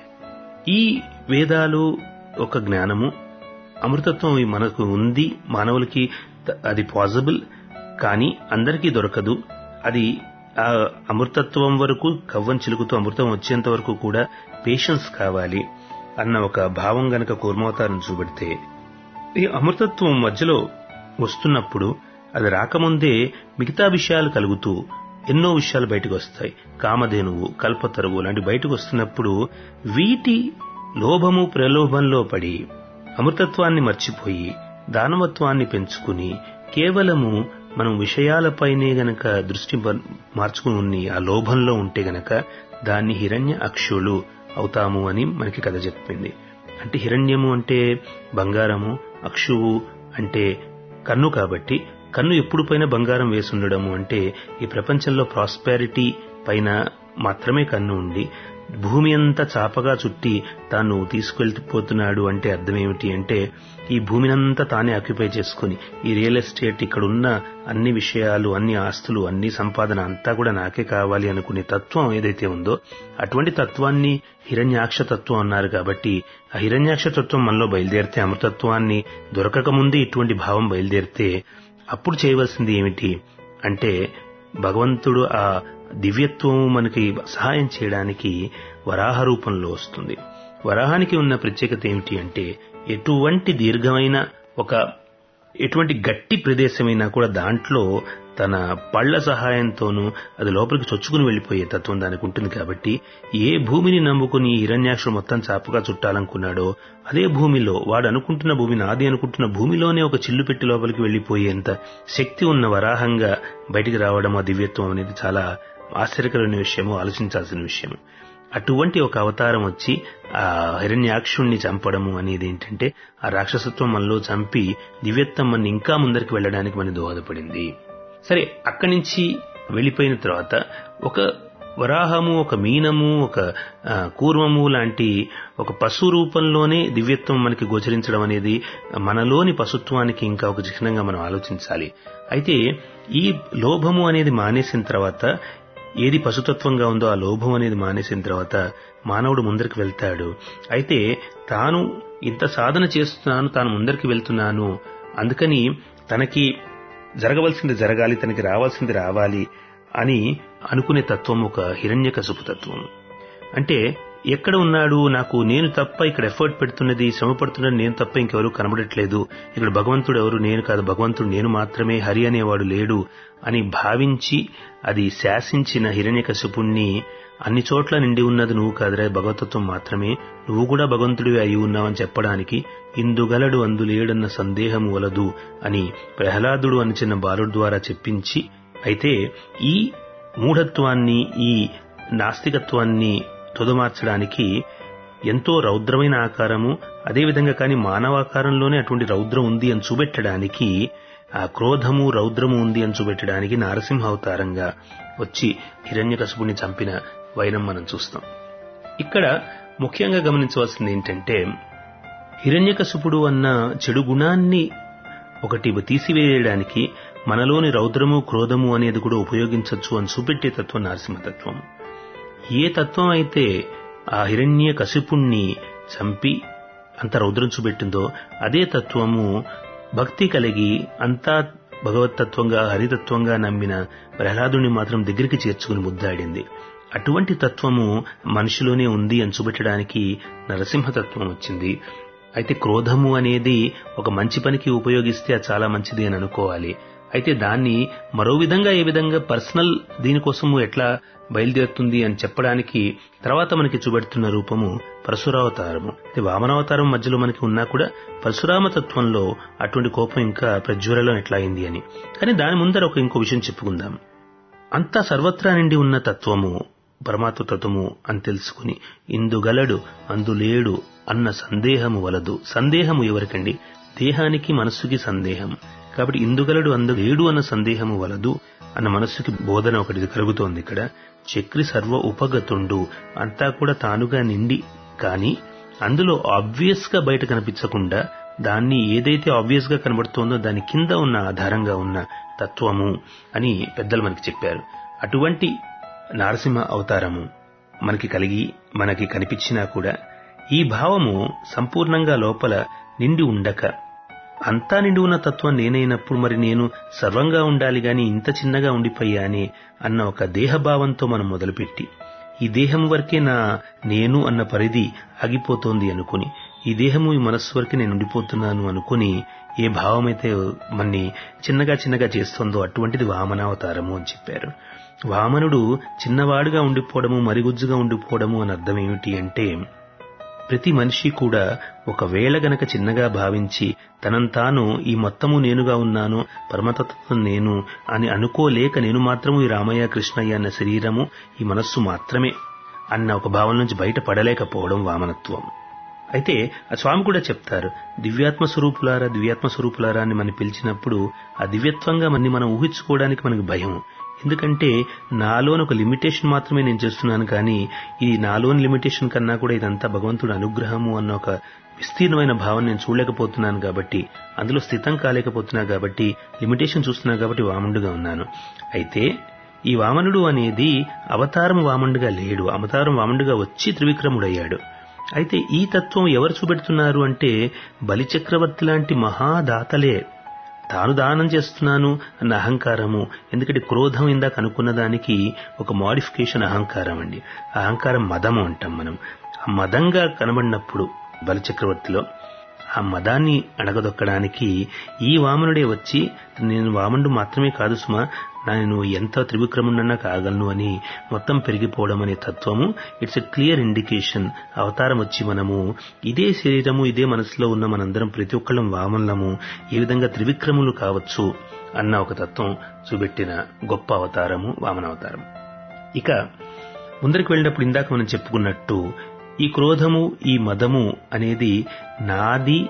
ఈ వేదాలు ఒక జ్ఞానము అమృతత్వం మనకు ఉంది మానవులకి అది పాసిబుల్ కానీ అందరికీ దొరకదు అది ఆ అమృతత్వం వరకు కవ్వం చిలుకుతూ అమృతం వచ్చేంత వరకు కూడా పేషెన్స్ కావాలి అన్న ఒక భావం గనక కూర్మవతారం చూపెడితే ఈ అమృతత్వం మధ్యలో వస్తున్నప్పుడు అది రాకముందే మిగతా విషయాలు కలుగుతూ ఎన్నో విషయాలు బయటకు వస్తాయి కామధేనువు కల్పతరువు లాంటి బయటకు వస్తున్నప్పుడు వీటి లోభము ప్రలోభంలో పడి అమృతత్వాన్ని మర్చిపోయి దానవత్వాన్ని పెంచుకుని కేవలము మనం విషయాలపైనే గనక దృష్టి మార్చుకుని ఉన్ని ఆ లోభంలో ఉంటే గనక దాన్ని హిరణ్య అక్షులు అవుతాము అని మనకి కథ చెప్పింది అంటే హిరణ్యము అంటే బంగారము అక్షువు అంటే కన్ను కాబట్టి కన్ను ఎప్పుడు పైన బంగారం వేసి ఉండడము అంటే ఈ ప్రపంచంలో ప్రాస్పారిటీ పైన మాత్రమే కన్ను ఉండి భూమి అంతా చాపగా చుట్టి తాను తీసుకెళ్ళిపోతున్నాడు అంటే అర్థం ఏమిటి అంటే ఈ భూమినంతా తానే ఆక్యుపై చేసుకుని ఈ రియల్ ఎస్టేట్ ఇక్కడ ఉన్న అన్ని విషయాలు అన్ని ఆస్తులు అన్ని సంపాదన అంతా కూడా నాకే కావాలి అనుకునే తత్వం ఏదైతే ఉందో అటువంటి తత్వాన్ని హిరణ్యాక్ష తత్వం అన్నారు కాబట్టి ఆ హిరణ్యాక్ష తత్వం మనలో బయలుదేరితే అమృతత్వాన్ని దొరకకముందే ఇటువంటి భావం బయలుదేరితే అప్పుడు చేయవలసింది ఏమిటి అంటే భగవంతుడు ఆ దివ్యత్వం మనకి సహాయం చేయడానికి వరాహ రూపంలో వస్తుంది వరాహానికి ఉన్న ప్రత్యేకత ఏమిటి అంటే ఎటువంటి దీర్ఘమైన ఒక ఎటువంటి గట్టి ప్రదేశమైనా కూడా దాంట్లో తన పళ్ల సహాయంతోనూ అది లోపలికి చొచ్చుకుని వెళ్లిపోయే తత్వం దానికి ఉంటుంది కాబట్టి ఏ భూమిని నమ్ముకుని హిరణ్యాక్షుడు మొత్తం చాపగా చుట్టాలనుకున్నాడో అదే భూమిలో వాడు అనుకుంటున్న భూమి నాది అనుకుంటున్న భూమిలోనే ఒక చిల్లు పెట్టి లోపలికి వెళ్లిపోయేంత శక్తి ఉన్న వరాహంగా బయటికి రావడం ఆ దివ్యత్వం అనేది చాలా ఆశ్చర్యకరమైన విషయము ఆలోచించాల్సిన విషయం అటువంటి ఒక అవతారం వచ్చి ఆ హిరణ్యాక్షుణ్ణి చంపడము అనేది ఏంటంటే ఆ రాక్షసత్వం మనలో చంపి దివ్యత్వం మన ఇంకా ముందరికి వెళ్ళడానికి మన దోహదపడింది సరే అక్కడి నుంచి వెళ్ళిపోయిన తర్వాత ఒక వరాహము ఒక మీనము ఒక ఆ, కూర్మము లాంటి ఒక పశు రూపంలోనే దివ్యత్వం మనకి గోచరించడం అనేది మనలోని పశుత్వానికి ఇంకా ఒక చిహ్నంగా మనం ఆలోచించాలి అయితే ఈ లోభము అనేది మానేసిన తర్వాత ఏది పశుతత్వంగా ఉందో ఆ లోభం అనేది మానేసిన తర్వాత మానవుడు ముందరికి వెళ్తాడు అయితే తాను ఇంత సాధన చేస్తున్నాను తాను ముందరికి వెళ్తున్నాను అందుకని తనకి జరగవలసింది జరగాలి తనకి రావాల్సింది రావాలి అని అనుకునే తత్వం ఒక హిరణ్యకశుపు తత్వం అంటే ఎక్కడ ఉన్నాడు నాకు నేను తప్ప ఇక్కడ ఎఫర్ట్ పెడుతున్నది శ్రమ పడుతున్నది నేను తప్ప ఇంకెవరూ కనబడట్లేదు ఇక్కడ భగవంతుడు ఎవరు నేను కాదు భగవంతుడు నేను మాత్రమే హరి అనేవాడు లేడు అని భావించి అది శాసించిన హిరణ్యకశిపుణ్ణి అన్ని చోట్ల నిండి ఉన్నది నువ్వు కాదురా భగవతత్వం మాత్రమే నువ్వు కూడా భగవంతుడివి అయి ఉన్నావని చెప్పడానికి ఇందుగలడు అందులేడన్న సందేహం వలదు అని ప్రహ్లాదుడు అని చిన్న బాలుడు ద్వారా చెప్పించి అయితే ఈ మూఢత్వాన్ని ఈ నాస్తికత్వాన్ని తుదమార్చడానికి ఎంతో రౌద్రమైన ఆకారము అదేవిధంగా కానీ మానవాకారంలోనే అటువంటి రౌద్రం ఉంది అని చూపెట్టడానికి ఆ క్రోధము రౌద్రము ఉంది అని చూపెట్టడానికి నారసింహ అవతారంగా వచ్చి హిరణ్యకశపుని చంపిన వైనం మనం చూస్తాం ఇక్కడ ముఖ్యంగా గమనించవలసింది ఏంటంటే హిరణ్యకశపుడు అన్న చెడు గుణాన్ని ఒకటి తీసివేయడానికి మనలోని రౌద్రము క్రోధము అనేది కూడా ఉపయోగించవచ్చు అని చూపెట్టే తత్వం నరసింహతత్వం ఏ తత్వం అయితే ఆ హిరణ్య కశిపుణ్ణి చంపి అంత రౌద్రం చూపెట్టిందో అదే తత్వము భక్తి కలిగి అంతా భగవతత్వంగా హరితత్వంగా నమ్మిన ప్రహ్లాదుని మాత్రం దగ్గరికి చేర్చుకుని ముద్దాడింది అటువంటి తత్వము మనిషిలోనే ఉంది అని చూపెట్టడానికి నరసింహతత్వం వచ్చింది అయితే క్రోధము అనేది ఒక మంచి పనికి ఉపయోగిస్తే అది చాలా మంచిది అని అనుకోవాలి అయితే దాన్ని మరో విధంగా ఏ విధంగా పర్సనల్ దీనికోసము ఎట్లా బయలుదేరుతుంది అని చెప్పడానికి తర్వాత మనకి చూపెడుతున్న రూపము పరశురావతారము అయితే వామనావతారం మధ్యలో మనకి ఉన్నా కూడా పరశురామ తత్వంలో అటువంటి కోపం ఇంకా ప్రజ్వలలో ఎట్లా అయింది అని కానీ దాని ముందర ఒక ఇంకో విషయం చెప్పుకుందాం అంతా సర్వత్రా నిండి ఉన్న తత్వము పరమాత్మ తత్వము అని తెలుసుకుని ఇందుగలడు అందులేడు అన్న సందేహము వలదు సందేహము ఎవరికండి దేహానికి మనస్సుకి సందేహం కాబట్టి ఇందుగలడు అందు లేడు అన్న సందేహము వలదు అన్న మనస్సుకి బోధన ఒకటి కలుగుతోంది ఇక్కడ చక్రి సర్వ ఉపగతుండు అంతా కూడా తానుగా నిండి కాని అందులో ఆబ్వియస్ గా బయట కనిపించకుండా దాన్ని ఏదైతే ఆబ్వియస్ గా కనబడుతోందో దాని కింద ఉన్న ఆధారంగా ఉన్న తత్వము అని పెద్దలు మనకి చెప్పారు అటువంటి నారసింహ అవతారము మనకి కలిగి మనకి కనిపించినా కూడా ఈ భావము సంపూర్ణంగా లోపల నిండి ఉండక అంతా నిండి ఉన్న తత్వం నేనైనప్పుడు మరి నేను సర్వంగా ఉండాలి గాని ఇంత చిన్నగా ఉండిపోయానే అన్న ఒక దేహభావంతో మనం మొదలుపెట్టి ఈ దేహం వరకే నా నేను అన్న పరిధి ఆగిపోతోంది అనుకుని ఈ దేహము ఈ మనస్సు వరకే నేను ఉండిపోతున్నాను అనుకుని ఏ భావమైతే మన్ని చిన్నగా చిన్నగా చేస్తుందో అటువంటిది వామనావతారము అని చెప్పారు వామనుడు చిన్నవాడుగా ఉండిపోవడము మరిగుజ్జుగా ఉండిపోవడము అని అర్థం ఏమిటి అంటే ప్రతి మనిషి కూడా ఒకవేళ గనక చిన్నగా భావించి తనంతాను ఈ మొత్తము నేనుగా ఉన్నాను పరమతత్వం నేను అని అనుకోలేక నేను మాత్రము ఈ రామయ్య కృష్ణయ్య అన్న శరీరము ఈ మనస్సు మాత్రమే అన్న ఒక భావం నుంచి బయట పడలేకపోవడం వామనత్వం అయితే ఆ స్వామి కూడా చెప్తారు దివ్యాత్మ స్వరూపులారా దివ్యాత్మ స్వరూపులారా అని మనం పిలిచినప్పుడు ఆ దివ్యత్వంగా మన్ని మనం ఊహించుకోవడానికి మనకు భయం ఎందుకంటే నాలోని ఒక లిమిటేషన్ మాత్రమే నేను చేస్తున్నాను కానీ ఈ నాలోని లిమిటేషన్ కన్నా కూడా ఇదంతా భగవంతుడు అనుగ్రహము అన్న ఒక విస్తీర్ణమైన భావం నేను చూడలేకపోతున్నాను కాబట్టి అందులో స్థితం కాలేకపోతున్నా కాబట్టి లిమిటేషన్ చూస్తున్నా కాబట్టి వామనుడుగా ఉన్నాను అయితే ఈ వామనుడు అనేది అవతారం వామనుడుగా లేడు అవతారం వామనుడుగా వచ్చి త్రివిక్రముడయ్యాడు అయితే ఈ తత్వం ఎవరు చూపెడుతున్నారు అంటే బలిచక్రవర్తి లాంటి మహాదాతలే తాను దానం చేస్తున్నాను అన్న అహంకారము ఎందుకంటే క్రోధం ఇందాక అనుకున్న దానికి ఒక మాడిఫికేషన్ అహంకారం అండి అహంకారం మదము అంటాం మనం ఆ మదంగా కనబడినప్పుడు బలిచక్రవర్తిలో ఆ మదాన్ని అణగదొక్కడానికి ఈ వామనుడే వచ్చి నేను వామనుడు మాత్రమే కాదు సుమా నేను ఎంత త్రివిక్రముడన్నా కాగలను అని మొత్తం పెరిగిపోవడం అనే తత్వము ఇట్స్ ఎ క్లియర్ ఇండికేషన్ అవతారం వచ్చి మనము ఇదే శరీరము ఇదే మనసులో ఉన్న మనందరం ప్రతి ఒక్కళ్ళం వామనలము ఏ విధంగా త్రివిక్రములు కావచ్చు అన్న ఒక తత్వం చూపెట్టిన గొప్ప అవతారము వామనావతారం ఇక ముందరికి వెళ్ళినప్పుడు ఇందాక మనం చెప్పుకున్నట్టు ఈ క్రోధము ఈ మదము అనేది నాది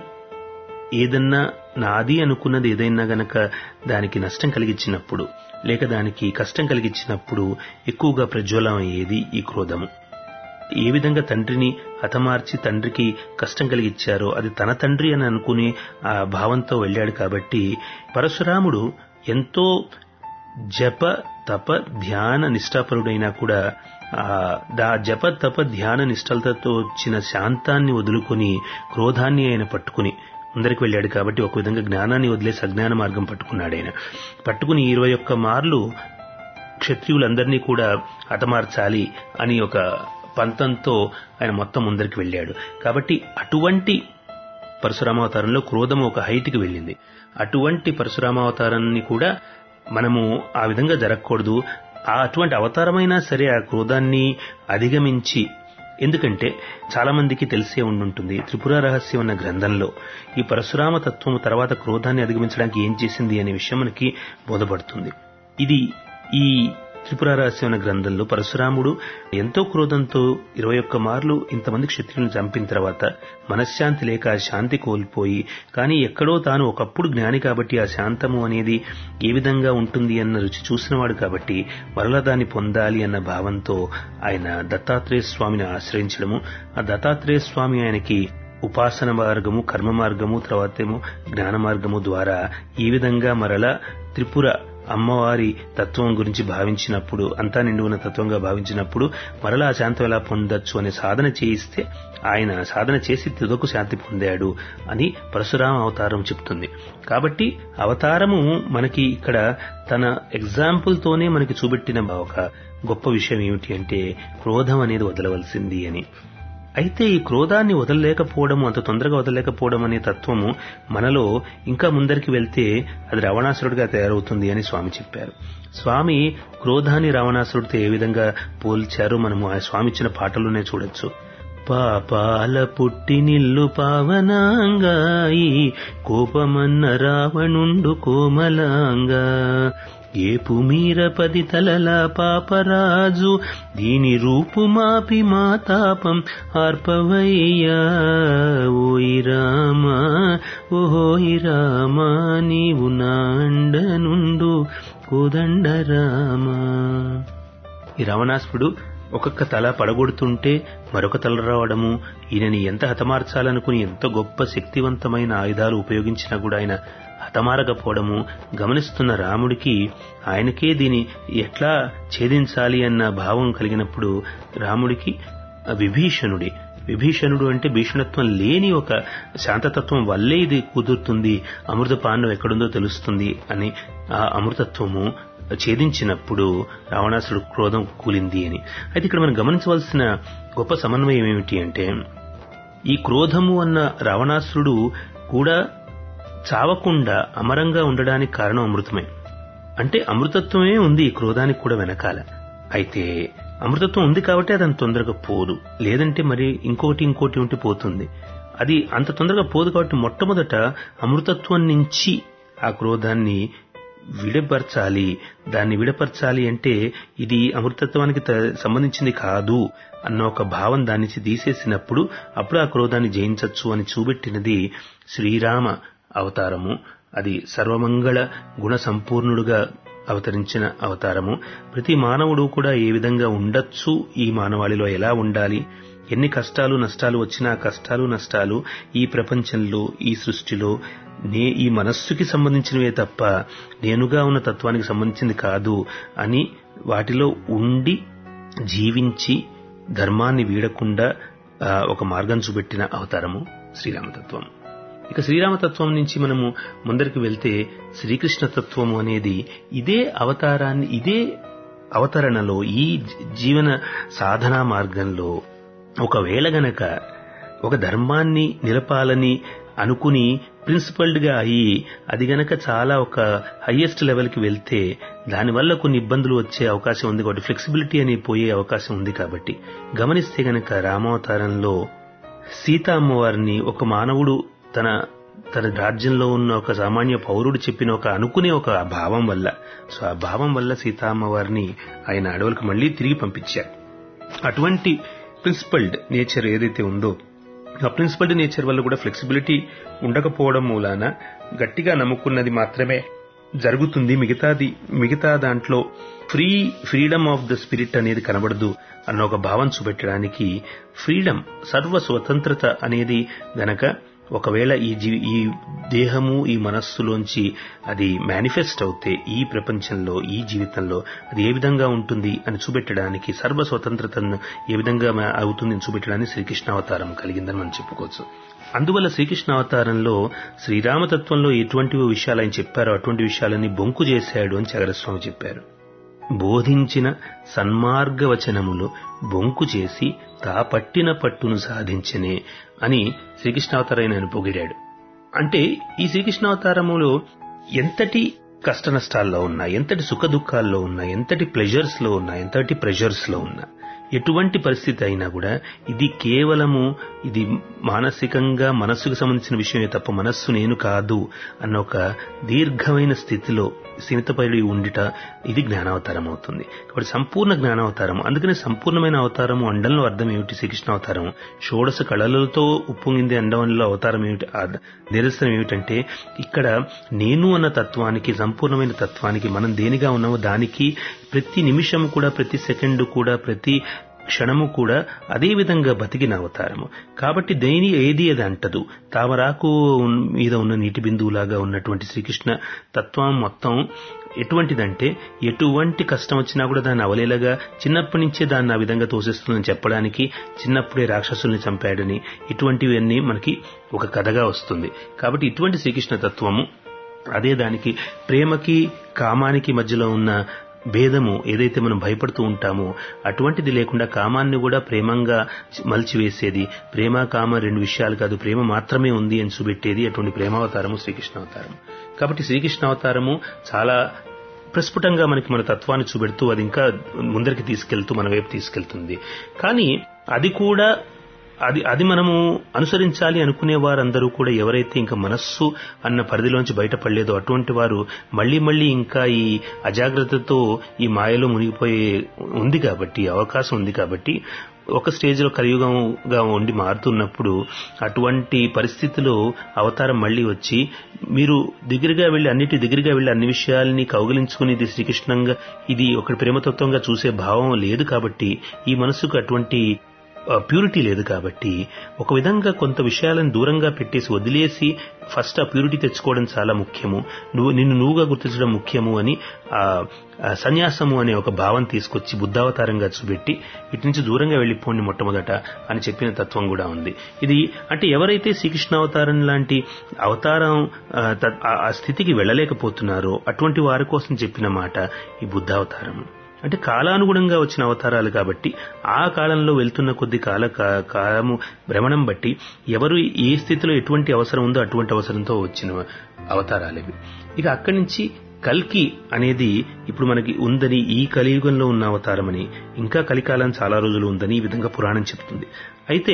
ఏదన్నా నాది అనుకున్నది ఏదైనా గనక దానికి నష్టం కలిగించినప్పుడు లేక దానికి కష్టం కలిగించినప్పుడు ఎక్కువగా ప్రజ్వలం అయ్యేది ఈ క్రోధము ఏ విధంగా తండ్రిని హతమార్చి తండ్రికి కష్టం కలిగించారో అది తన తండ్రి అని అనుకుని ఆ భావంతో వెళ్ళాడు కాబట్టి పరశురాముడు ఎంతో జప తప ధ్యాన నిష్ఠాపరుడైనా కూడా ఆ దా జప తప ధ్యాన నిష్టలతో వచ్చిన శాంతాన్ని వదులుకొని క్రోధాన్ని ఆయన పట్టుకుని ముందరికి వెళ్ళాడు కాబట్టి ఒక విధంగా జ్ఞానాన్ని వదిలేసి అజ్ఞాన మార్గం పట్టుకున్నాడు ఆయన పట్టుకుని ఇరవై ఒక్క మార్లు క్షత్రియులందరినీ కూడా హతమార్చాలి అని ఒక పంతంతో ఆయన మొత్తం ముందరికి వెళ్ళాడు కాబట్టి అటువంటి పరశురామావతారంలో క్రోధం ఒక హైట్కి వెళ్ళింది అటువంటి పరశురామావతారాన్ని కూడా మనము ఆ విధంగా జరగకూడదు ఆ అటువంటి అవతారమైనా సరే ఆ క్రోధాన్ని అధిగమించి ఎందుకంటే చాలా మందికి తెలిసే ఉండుంటుంది త్రిపుర రహస్యం అన్న గ్రంథంలో ఈ పరశురామ తత్వము తర్వాత క్రోధాన్ని అధిగమించడానికి ఏం చేసింది అనే విషయం మనకి బోధపడుతుంది ఇది ఈ త్రిపుర రహస్యం అనే గ్రంథంలో పరశురాముడు ఎంతో క్రోధంతో ఇరవై ఒక్క మార్లు ఇంతమంది క్షత్రియులను చంపిన తర్వాత మనశ్శాంతి లేక ఆ శాంతి కోల్పోయి కానీ ఎక్కడో తాను ఒకప్పుడు జ్ఞాని కాబట్టి ఆ శాంతము అనేది ఏ విధంగా ఉంటుంది అన్న రుచి చూసినవాడు కాబట్టి మరలా దాన్ని పొందాలి అన్న భావంతో ఆయన దత్తాత్రేయ స్వామిని ఆశ్రయించడము ఆ దత్తాత్రేయ స్వామి ఆయనకి ఉపాసన మార్గము కర్మ మార్గము తర్వాతేమో జ్ఞాన మార్గము ద్వారా ఈ విధంగా మరలా త్రిపుర అమ్మవారి తత్వం గురించి భావించినప్పుడు అంతా నిండి ఉన్న తత్వంగా భావించినప్పుడు మరలా ఆ శాంతం ఎలా పొందొచ్చు అనే సాధన చేయిస్తే ఆయన సాధన చేసి తుదకు శాంతి పొందాడు అని పరశురామ అవతారం చెప్తుంది కాబట్టి అవతారము మనకి ఇక్కడ తన ఎగ్జాంపుల్తోనే మనకి చూపెట్టిన ఒక గొప్ప విషయం ఏమిటి అంటే క్రోధం అనేది వదలవలసింది అని అయితే ఈ క్రోధాన్ని వదలలేకపోవడం అంత తొందరగా వదలలేకపోవడం అనే తత్వము మనలో ఇంకా ముందరికి వెళ్తే అది రావణాసురుడిగా తయారవుతుంది అని స్వామి చెప్పారు స్వామి క్రోధాన్ని రావణాసురుడితో ఏ విధంగా పోల్చారో మనము ఆ స్వామి ఇచ్చిన పాటలోనే చూడొచ్చు పాపాల పుట్టినిల్లు పావనాంగాయి కోపమన్న రావణుండు కోమలాంగా ఏపు మీర పది తలల పాపరాజు దీని రూపు మాపి మా తాపం ఆర్పవయ్యా ఓయి రామా ఓహోయి రామా నీవు నాండనుండు కోదండ రామా ఈ రావణాసుడు ఒక్కొక్క తల పడగొడుతుంటే మరొక తల రావడము ఈయనని ఎంత హతమార్చాలనుకుని ఎంత గొప్ప శక్తివంతమైన ఆయుధాలు ఉపయోగించినా కూడా ఆయన హతమారకపోవడము గమనిస్తున్న రాముడికి ఆయనకే దీని ఎట్లా ఛేదించాలి అన్న భావం కలిగినప్పుడు రాముడికి విభీషణుడి విభీషణుడు అంటే భీషణత్వం లేని ఒక శాంతతత్వం వల్లే ఇది కుదురుతుంది అమృతపాండం ఎక్కడుందో తెలుస్తుంది అని ఆ అమృతత్వము ఛేదించినప్పుడు రావణాసుడు క్రోధం కూలింది అని అయితే ఇక్కడ మనం గమనించవలసిన గొప్ప సమన్వయం ఏమిటి అంటే ఈ క్రోధము అన్న రావణాసురుడు కూడా చావకుండా అమరంగా ఉండడానికి కారణం అమృతమే అంటే అమృతత్వమే ఉంది ఈ క్రోధానికి కూడా వెనకాల అయితే అమృతత్వం ఉంది కాబట్టి అది అంత తొందరగా పోదు లేదంటే మరి ఇంకోటి ఇంకోటి ఉంటే పోతుంది అది అంత తొందరగా పోదు కాబట్టి మొట్టమొదట అమృతత్వం నుంచి ఆ క్రోధాన్ని విడపరచాలి దాన్ని విడపరచాలి అంటే ఇది అమృతత్వానికి సంబంధించింది కాదు అన్న ఒక భావం దాని నుంచి తీసేసినప్పుడు అప్పుడు ఆ క్రోధాన్ని జయించవచ్చు అని చూపెట్టినది శ్రీరామ అవతారము అది సర్వమంగళ గుణ సంపూర్ణుడుగా అవతరించిన అవతారము ప్రతి మానవుడు కూడా ఏ విధంగా ఉండొచ్చు ఈ మానవాళిలో ఎలా ఉండాలి ఎన్ని కష్టాలు నష్టాలు వచ్చినా కష్టాలు నష్టాలు ఈ ప్రపంచంలో ఈ సృష్టిలో నే ఈ మనస్సుకి సంబంధించినవే తప్ప నేనుగా ఉన్న తత్వానికి సంబంధించింది కాదు అని వాటిలో ఉండి జీవించి ధర్మాన్ని వీడకుండా ఒక మార్గం చూపెట్టిన అవతారము శ్రీరామతత్వం ఇక శ్రీరామతత్వం నుంచి మనము ముందరికి వెళ్తే శ్రీకృష్ణ తత్వము అనేది ఇదే అవతారాన్ని ఇదే అవతరణలో ఈ జీవన సాధనా మార్గంలో ఒకవేళ గనక ఒక ధర్మాన్ని నిలపాలని అనుకుని ప్రిన్సిపల్డ్ గా అయ్యి అది గనక చాలా ఒక హయ్యెస్ట్ లెవెల్కి వెళ్తే దానివల్ల కొన్ని ఇబ్బందులు వచ్చే అవకాశం ఉంది కాబట్టి ఫ్లెక్సిబిలిటీ అని పోయే అవకాశం ఉంది కాబట్టి గమనిస్తే గనక రామావతారంలో సీతా అమ్మవారిని ఒక మానవుడు తన తన రాజ్యంలో ఉన్న ఒక సామాన్య పౌరుడు చెప్పిన ఒక అనుకునే ఒక భావం వల్ల సో ఆ భావం వల్ల సీతా అమ్మవారిని ఆయన అడవులకు మళ్లీ తిరిగి పంపించారు అటువంటి ప్రిన్సిపల్డ్ నేచర్ ఏదైతే ఉందో ఆ ప్రిన్సిపల్డ్ నేచర్ వల్ల కూడా ఫ్లెక్సిబిలిటీ ఉండకపోవడం మూలాన గట్టిగా నమ్ముకున్నది మాత్రమే జరుగుతుంది మిగతాది మిగతా దాంట్లో free freedom of the spirit అనేది కనబడదు అన్న ఒక భావం చూపెట్టడానికి ఫ్రీడమ్ సర్వ స్వతంత్రత అనేది గనక ఒకవేళ ఈ జీ ఈ దేహము ఈ మనస్సులోంచి అది మేనిఫెస్ట్ అవుతే ఈ ప్రపంచంలో ఈ జీవితంలో అది ఏ విధంగా ఉంటుంది అని చూపెట్టడానికి సర్వ స్వతంత్రతను ఏ విధంగా మ- అవుతుంది అని చూపెట్టడానికి శ్రీకృష్ణ అవతారం కలిగిందని మనం చెప్పుకోవచ్చు అందువల్ల శ్రీకృష్ణ అవతారంలో శ్రీరామతత్వంలో ఎటువంటి విషయాలు ఆయన చెప్పారో అటువంటి విషయాలని బొంకు చేశాడు అని చగరస్వామి చెప్పారు బోధించిన సన్మార్గవచనములు బొంకు చేసి తా పట్టిన పట్టును సాధించనే అని శ్రీకృష్ణావతారాయన ఆయన పొగిడాడు అంటే ఈ శ్రీకృష్ణావతారములో ఎంతటి కష్ట నష్టాల్లో ఉన్నా ఎంతటి సుఖ దుఃఖాల్లో ఉన్నా ఎంతటి ప్లెజర్స్ లో ఉన్నా ఎంతటి ప్రెజర్స్ లో ఉన్నా ఎటువంటి పరిస్థితి అయినా కూడా ఇది కేవలము ఇది మానసికంగా మనస్సుకు సంబంధించిన విషయమే తప్ప మనస్సు నేను కాదు అన్న ఒక దీర్ఘమైన స్థితిలో స్థిమితపడి ఉండిట ఇది జ్ఞానావతారం అవుతుంది కాబట్టి సంపూర్ణ జ్ఞానావతారం అందుకని సంపూర్ణమైన అవతారము అండంలో అర్థం ఏమిటి శ్రీకృష్ణ అవతారం షోడశ కళలతో ఉప్పొంగింది అండంలో అవతారం ఏమిటి ఆ నిరసనం ఏమిటంటే ఇక్కడ నేను అన్న తత్వానికి సంపూర్ణమైన తత్వానికి మనం దేనిగా ఉన్నామో దానికి ప్రతి నిమిషం కూడా ప్రతి సెకండ్ కూడా ప్రతి క్షణము కూడా అదే విధంగా బతికిన అవతారము కాబట్టి దేని ఏది అది అంటదు తామరాకు ఉన్- మీద ఉన్న నీటి బిందువులాగా ఉన్నటువంటి శ్రీకృష్ణ తత్వం మొత్తం ఎటువంటిదంటే ఎటువంటి కష్టం వచ్చినా కూడా దాన్ని అవలేలగా చిన్నప్పటి నుంచే దాన్ని ఆ విధంగా తోసేస్తుందని చెప్పడానికి చిన్నప్పుడే రాక్షసుల్ని చంపాడని ఇటువంటివన్నీ మనకి ఒక కథగా వస్తుంది కాబట్టి ఇటువంటి శ్రీకృష్ణ తత్వము అదే దానికి ప్రేమకి కామానికి మధ్యలో ఉన్న భేదము ఏదైతే మనం భయపడుతూ ఉంటామో అటువంటిది లేకుండా కామాన్ని కూడా ప్రేమంగా మలిచివేసేది ప్రేమ కామ రెండు విషయాలు కాదు ప్రేమ మాత్రమే ఉంది అని చూపెట్టేది అటువంటి ప్రేమావతారము శ్రీకృష్ణ అవతారం కాబట్టి శ్రీకృష్ణ అవతారము చాలా ప్రస్ఫుటంగా మనకి మన తత్వాన్ని చూపెడుతూ అది ఇంకా ముందరికి తీసుకెళ్తూ మన వైపు తీసుకెళ్తుంది కానీ అది కూడా అది అది మనము అనుసరించాలి అనుకునే వారందరూ కూడా ఎవరైతే ఇంకా మనస్సు అన్న పరిధిలోంచి బయటపడలేదో అటువంటి వారు మళ్ళీ మళ్ళీ ఇంకా ఈ అజాగ్రత్తతో ఈ మాయలో మునిగిపోయే ఉంది కాబట్టి అవకాశం ఉంది కాబట్టి ఒక స్టేజ్ లో కలియుగంగా ఉండి మారుతున్నప్పుడు అటువంటి పరిస్థితిలో అవతారం మళ్ళీ వచ్చి మీరు దగ్గరగా వెళ్లి అన్నిటి దగ్గరగా వెళ్లి అన్ని విషయాల్ని కౌగిలించుకుని ఇది శ్రీకృష్ణంగా ఇది ఒక ప్రేమతత్వంగా చూసే భావం లేదు కాబట్టి ఈ మనసుకు అటువంటి ప్యూరిటీ లేదు కాబట్టి ఒక విధంగా కొంత విషయాలను దూరంగా పెట్టేసి వదిలేసి ఫస్ట్ ఆ ప్యూరిటీ తెచ్చుకోవడం చాలా ముఖ్యము నువ్వు నిన్ను నువ్వుగా గుర్తించడం ముఖ్యము అని ఆ ఆ సన్యాసము అనే ఒక భావం తీసుకొచ్చి బుద్ధావతారంగా చూపెట్టి ఇటు నుంచి దూరంగా వెళ్లిపోండి మొట్టమొదట అని చెప్పిన తత్వం కూడా ఉంది ఇది అంటే ఎవరైతే శ్రీకృష్ణ అవతారం లాంటి అవతారం ఆ, త- ఆ- ఆ స్థితికి వెళ్ళలేకపోతున్నారో అటువంటి వారి కోసం చెప్పిన మాట ఈ బుద్ధావతారం అంటే కాలానుగుణంగా వచ్చిన అవతారాలు కాబట్టి ఆ కాలంలో వెళ్తున్న కొద్ది కాల కా- కాలము భ్రమణం బట్టి ఎవరు ఏ స్థితిలో ఎటువంటి అవసరం ఉందో అటువంటి అవసరంతో వచ్చిన అవతారాలు ఇవి ఇక అక్కడి నుంచి కల్కి అనేది ఇప్పుడు మనకి ఉందని ఈ కలియుగంలో ఉన్న అవతారమని ఇంకా కలికాలం చాలా రోజులు ఉందని ఈ విధంగా పురాణం చెప్తుంది అయితే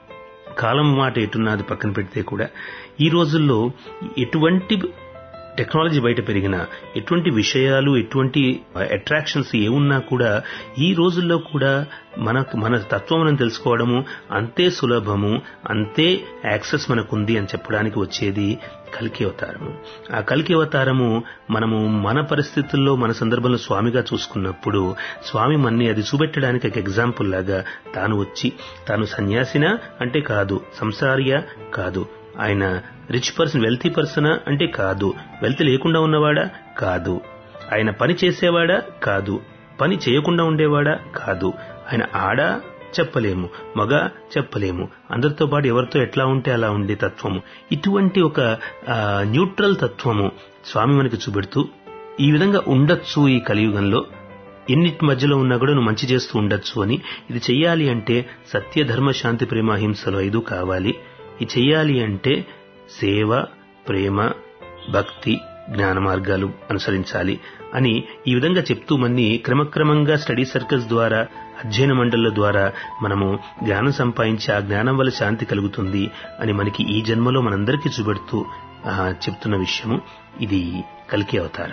కాలం మాట ఎటున్నది పక్కన పెడితే కూడా ఈ రోజుల్లో ఎటువంటి టెక్నాలజీ బయట పెరిగినా ఎటువంటి విషయాలు ఎటువంటి అట్రాక్షన్స్ ఏమున్నా కూడా ఈ రోజుల్లో కూడా మనకు మన తత్వం మనం తెలుసుకోవడము అంతే సులభము అంతే యాక్సెస్ మనకుంది అని చెప్పడానికి వచ్చేది కలికి అవతారము ఆ కలికి అవతారము మనము మన పరిస్థితుల్లో మన సందర్భంలో స్వామిగా చూసుకున్నప్పుడు స్వామి మన్ని అది చూపెట్టడానికి ఒక ఎగ్జాంపుల్ లాగా తాను వచ్చి తాను సన్యాసినా అంటే కాదు సంసారియా కాదు ఆయన రిచ్ పర్సన్ వెల్తీ పర్సనా అంటే కాదు వెల్త్ లేకుండా ఉన్నవాడా కాదు ఆయన పని చేసేవాడా కాదు పని చేయకుండా ఉండేవాడా కాదు ఆయన ఆడా చెప్పలేము మగ చెప్పలేము అందరితో పాటు ఎవరితో ఎట్లా ఉంటే అలా ఉండే తత్వము ఇటువంటి ఒక ఆ, న్యూట్రల్ తత్వము స్వామి మనకి చూపెడుతూ ఈ విధంగా ఉండొచ్చు ఈ కలియుగంలో ఎన్నిటి మధ్యలో ఉన్నా కూడా నువ్వు మంచి చేస్తూ ఉండొచ్చు అని ఇది చెయ్యాలి అంటే సత్య ధర్మ శాంతి ప్రేమ అహింసలు ఐదు కావాలి ఇది చెయ్యాలి అంటే సేవ ప్రేమ భక్తి జ్ఞాన మార్గాలు అనుసరించాలి అని ఈ విధంగా చెప్తూ మన్ని క్రమక్రమంగా స్టడీ సర్కిల్స్ ద్వారా అధ్యయన మండళ్ల ద్వారా మనము జ్ఞానం సంపాదించి ఆ జ్ఞానం వల్ల శాంతి కలుగుతుంది అని మనకి ఈ జన్మలో మనందరికీ చూపెడుతూ ఆ, చెప్తున్న విషయము ఇది కలికి అవతారం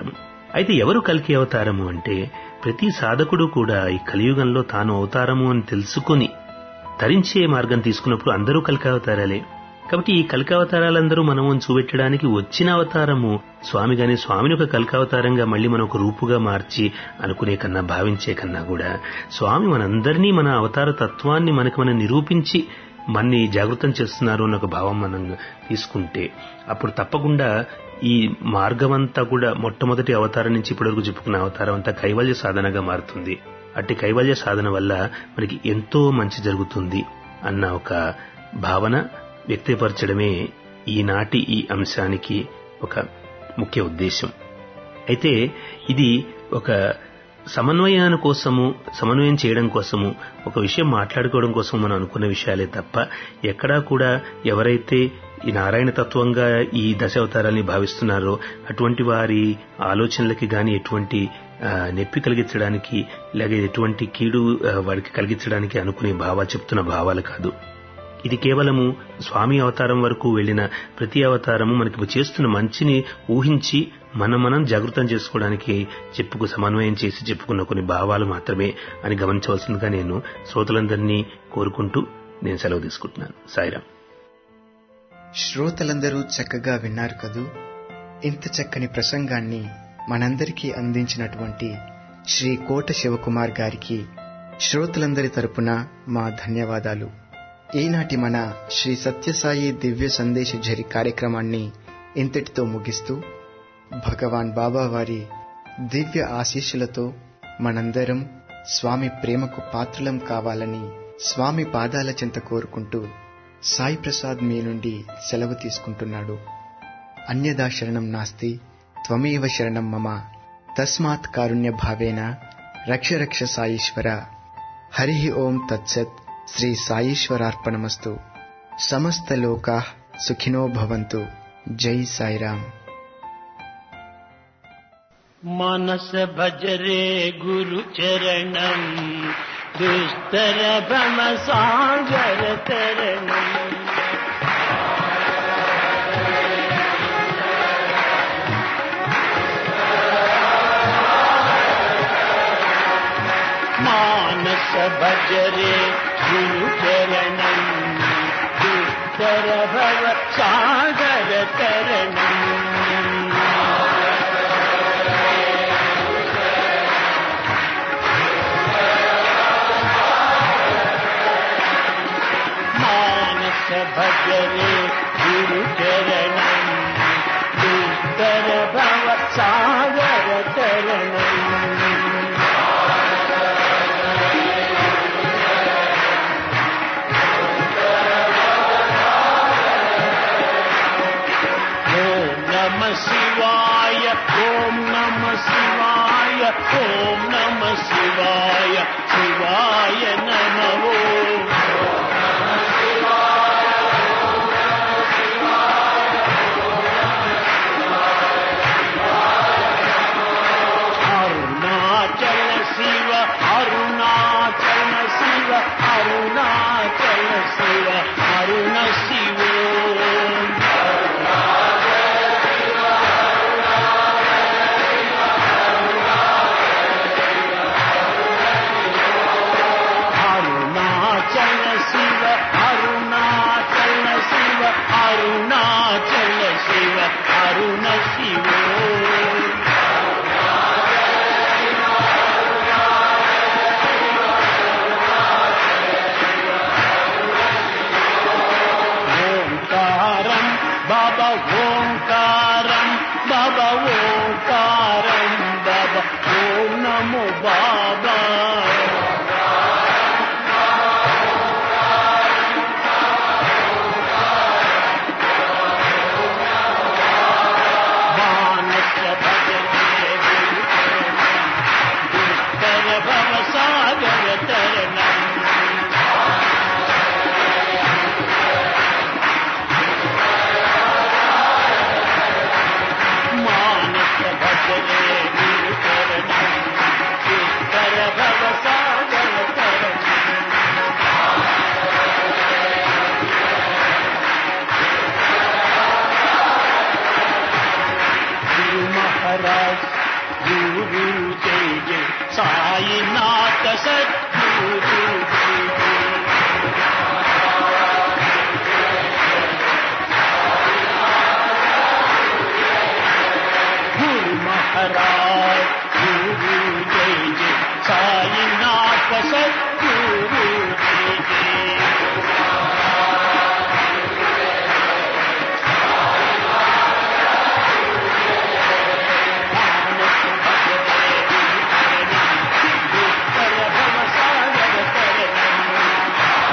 అయితే ఎవరు కల్కి అవతారము అంటే ప్రతి సాధకుడు కూడా ఈ కలియుగంలో తాను అవతారము అని తెలుసుకుని తరించే మార్గం తీసుకున్నప్పుడు అందరూ కలికి అవతారాలే కాబట్టి ఈ కలికావతారాలందరూ మనము చూపెట్టడానికి వచ్చిన అవతారము స్వామి గాని స్వామిని ఒక కలికావతారంగా మళ్ళీ మనం ఒక రూపుగా మార్చి అనుకునే కన్నా భావించే కన్నా కూడా స్వామి మనందరినీ మన అవతార తత్వాన్ని మనకు మనం నిరూపించి మన్ని జాగృతం చేస్తున్నారు అన్న ఒక భావం మనం తీసుకుంటే అప్పుడు తప్పకుండా ఈ మార్గమంతా కూడా మొట్టమొదటి అవతారం నుంచి ఇప్పటివరకు చెప్పుకున్న అవతారం అంతా కైవల్య సాధనగా మారుతుంది అట్టి కైవల్య సాధన వల్ల మనకి ఎంతో మంచి జరుగుతుంది అన్న ఒక భావన వ్యక్తపరచడమే ఈనాటి ఈ అంశానికి ఒక ముఖ్య ఉద్దేశం అయితే ఇది ఒక సమన్వయాన కోసము సమన్వయం చేయడం కోసము ఒక విషయం మాట్లాడుకోవడం కోసం మనం అనుకున్న విషయాలే తప్ప ఎక్కడా కూడా ఎవరైతే ఈ నారాయణ తత్వంగా ఈ దశావతారాల్ని భావిస్తున్నారో అటువంటి వారి ఆలోచనలకి గాని ఎటువంటి ఆ, నొప్పి కలిగించడానికి లేక ఎటువంటి కీడు ఆ, వారికి కలిగించడానికి అనుకునే భావాలు చెప్తున్న భావాలు కాదు ఇది కేవలము స్వామి అవతారం వరకు వెళ్లిన ప్రతి అవతారము మనకి చేస్తున్న మంచిని ఊహించి మనం మనం జాగృతం చేసుకోవడానికి చెప్పుకు సమన్వయం చేసి చెప్పుకున్న కొన్ని భావాలు మాత్రమే అని గమనించవలసిందిగా నేను శ్రోతలందరినీ కోరుకుంటూ నేను సెలవు తీసుకుంటున్నాను సాయిరాం శ్రోతలందరూ చక్కగా విన్నారు కదూ ఇంత చక్కని ప్రసంగాన్ని మనందరికీ అందించినటువంటి శ్రీ కోట శివకుమార్ గారికి శ్రోతలందరి తరపున మా ధన్యవాదాలు ఈనాటి మన శ్రీ సత్యసాయి దివ్య సందేశ ఝరి కార్యక్రమాన్ని ఇంతటితో ముగిస్తూ భగవాన్ బాబా వారి దివ్య ఆశీస్సులతో మనందరం స్వామి ప్రేమకు పాత్రులం కావాలని స్వామి పాదాల చెంత కోరుకుంటూ సాయి ప్రసాద్ మీ నుండి సెలవు తీసుకుంటున్నాడు అన్యదా శరణం నాస్తి త్వమేవ శరణం మమ తస్మాత్ కారుణ్య భావేన రక్ష రక్ష సాయీశ్వర హరి ఓం తత్సత్ శ్రీ సాయీశ్వరార్పణమస్తు సమస్త లోకా సుఖినో భవంతు జై సాయిరామ్ మనస భజరే గురు చరణం దుస్తర భ్రమ సాగర తరణం మానస భజరే గురు చరణం దుస్తర భవ సాగర తరణం మానస భజరే గురు చరణం దుస్తర భవ సాగర తరణం ఓం నమ శివాయ ఓం నమ శివాయ ఓం నమ శివాయ శివాయ నమో అరుణాచల శివ అరుణాచల శివ అరుణాచల శివ అరుణ శివో అరుణాచల శివ అరుణాచల శివ అరుణాచల శివ అరుణ శివో ఓంకారం బాబా ఓంకారం బాబా ఓంకారం బాబా ఓం నమో బాబా మానస భజనే గురు చరణం దుస్తర భవ సాగర తరణం మానస భజనే గురు చరణం దుస్తర భవ సాగర తరణం गुरु महाराज గురు జయ జయ సాయినాథ సద్గురు జయ జయ गुरु महाराज गुरु जय जय साईनाथ सद्गुरु जय जय मानस भगवे उत्तर भव सागर तरणम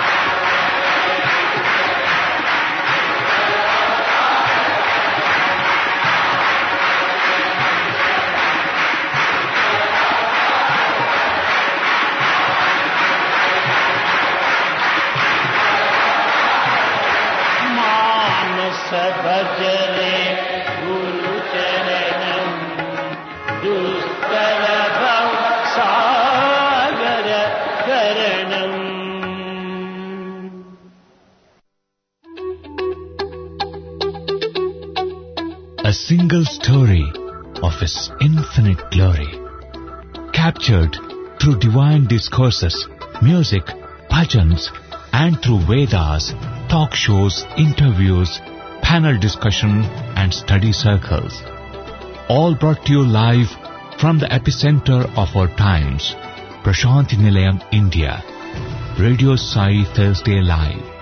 मानस भजरे गुरु चरणम दुष्कर भव सागर करणम a single story of His infinite glory, captured through divine discourses, music, bhajans, and through Vedas, talk shows, interviews, panel discussion, and study circles. All brought to you live from the epicenter of our times, Prashanti Nilayam, India. Radio Sai Thursday Live.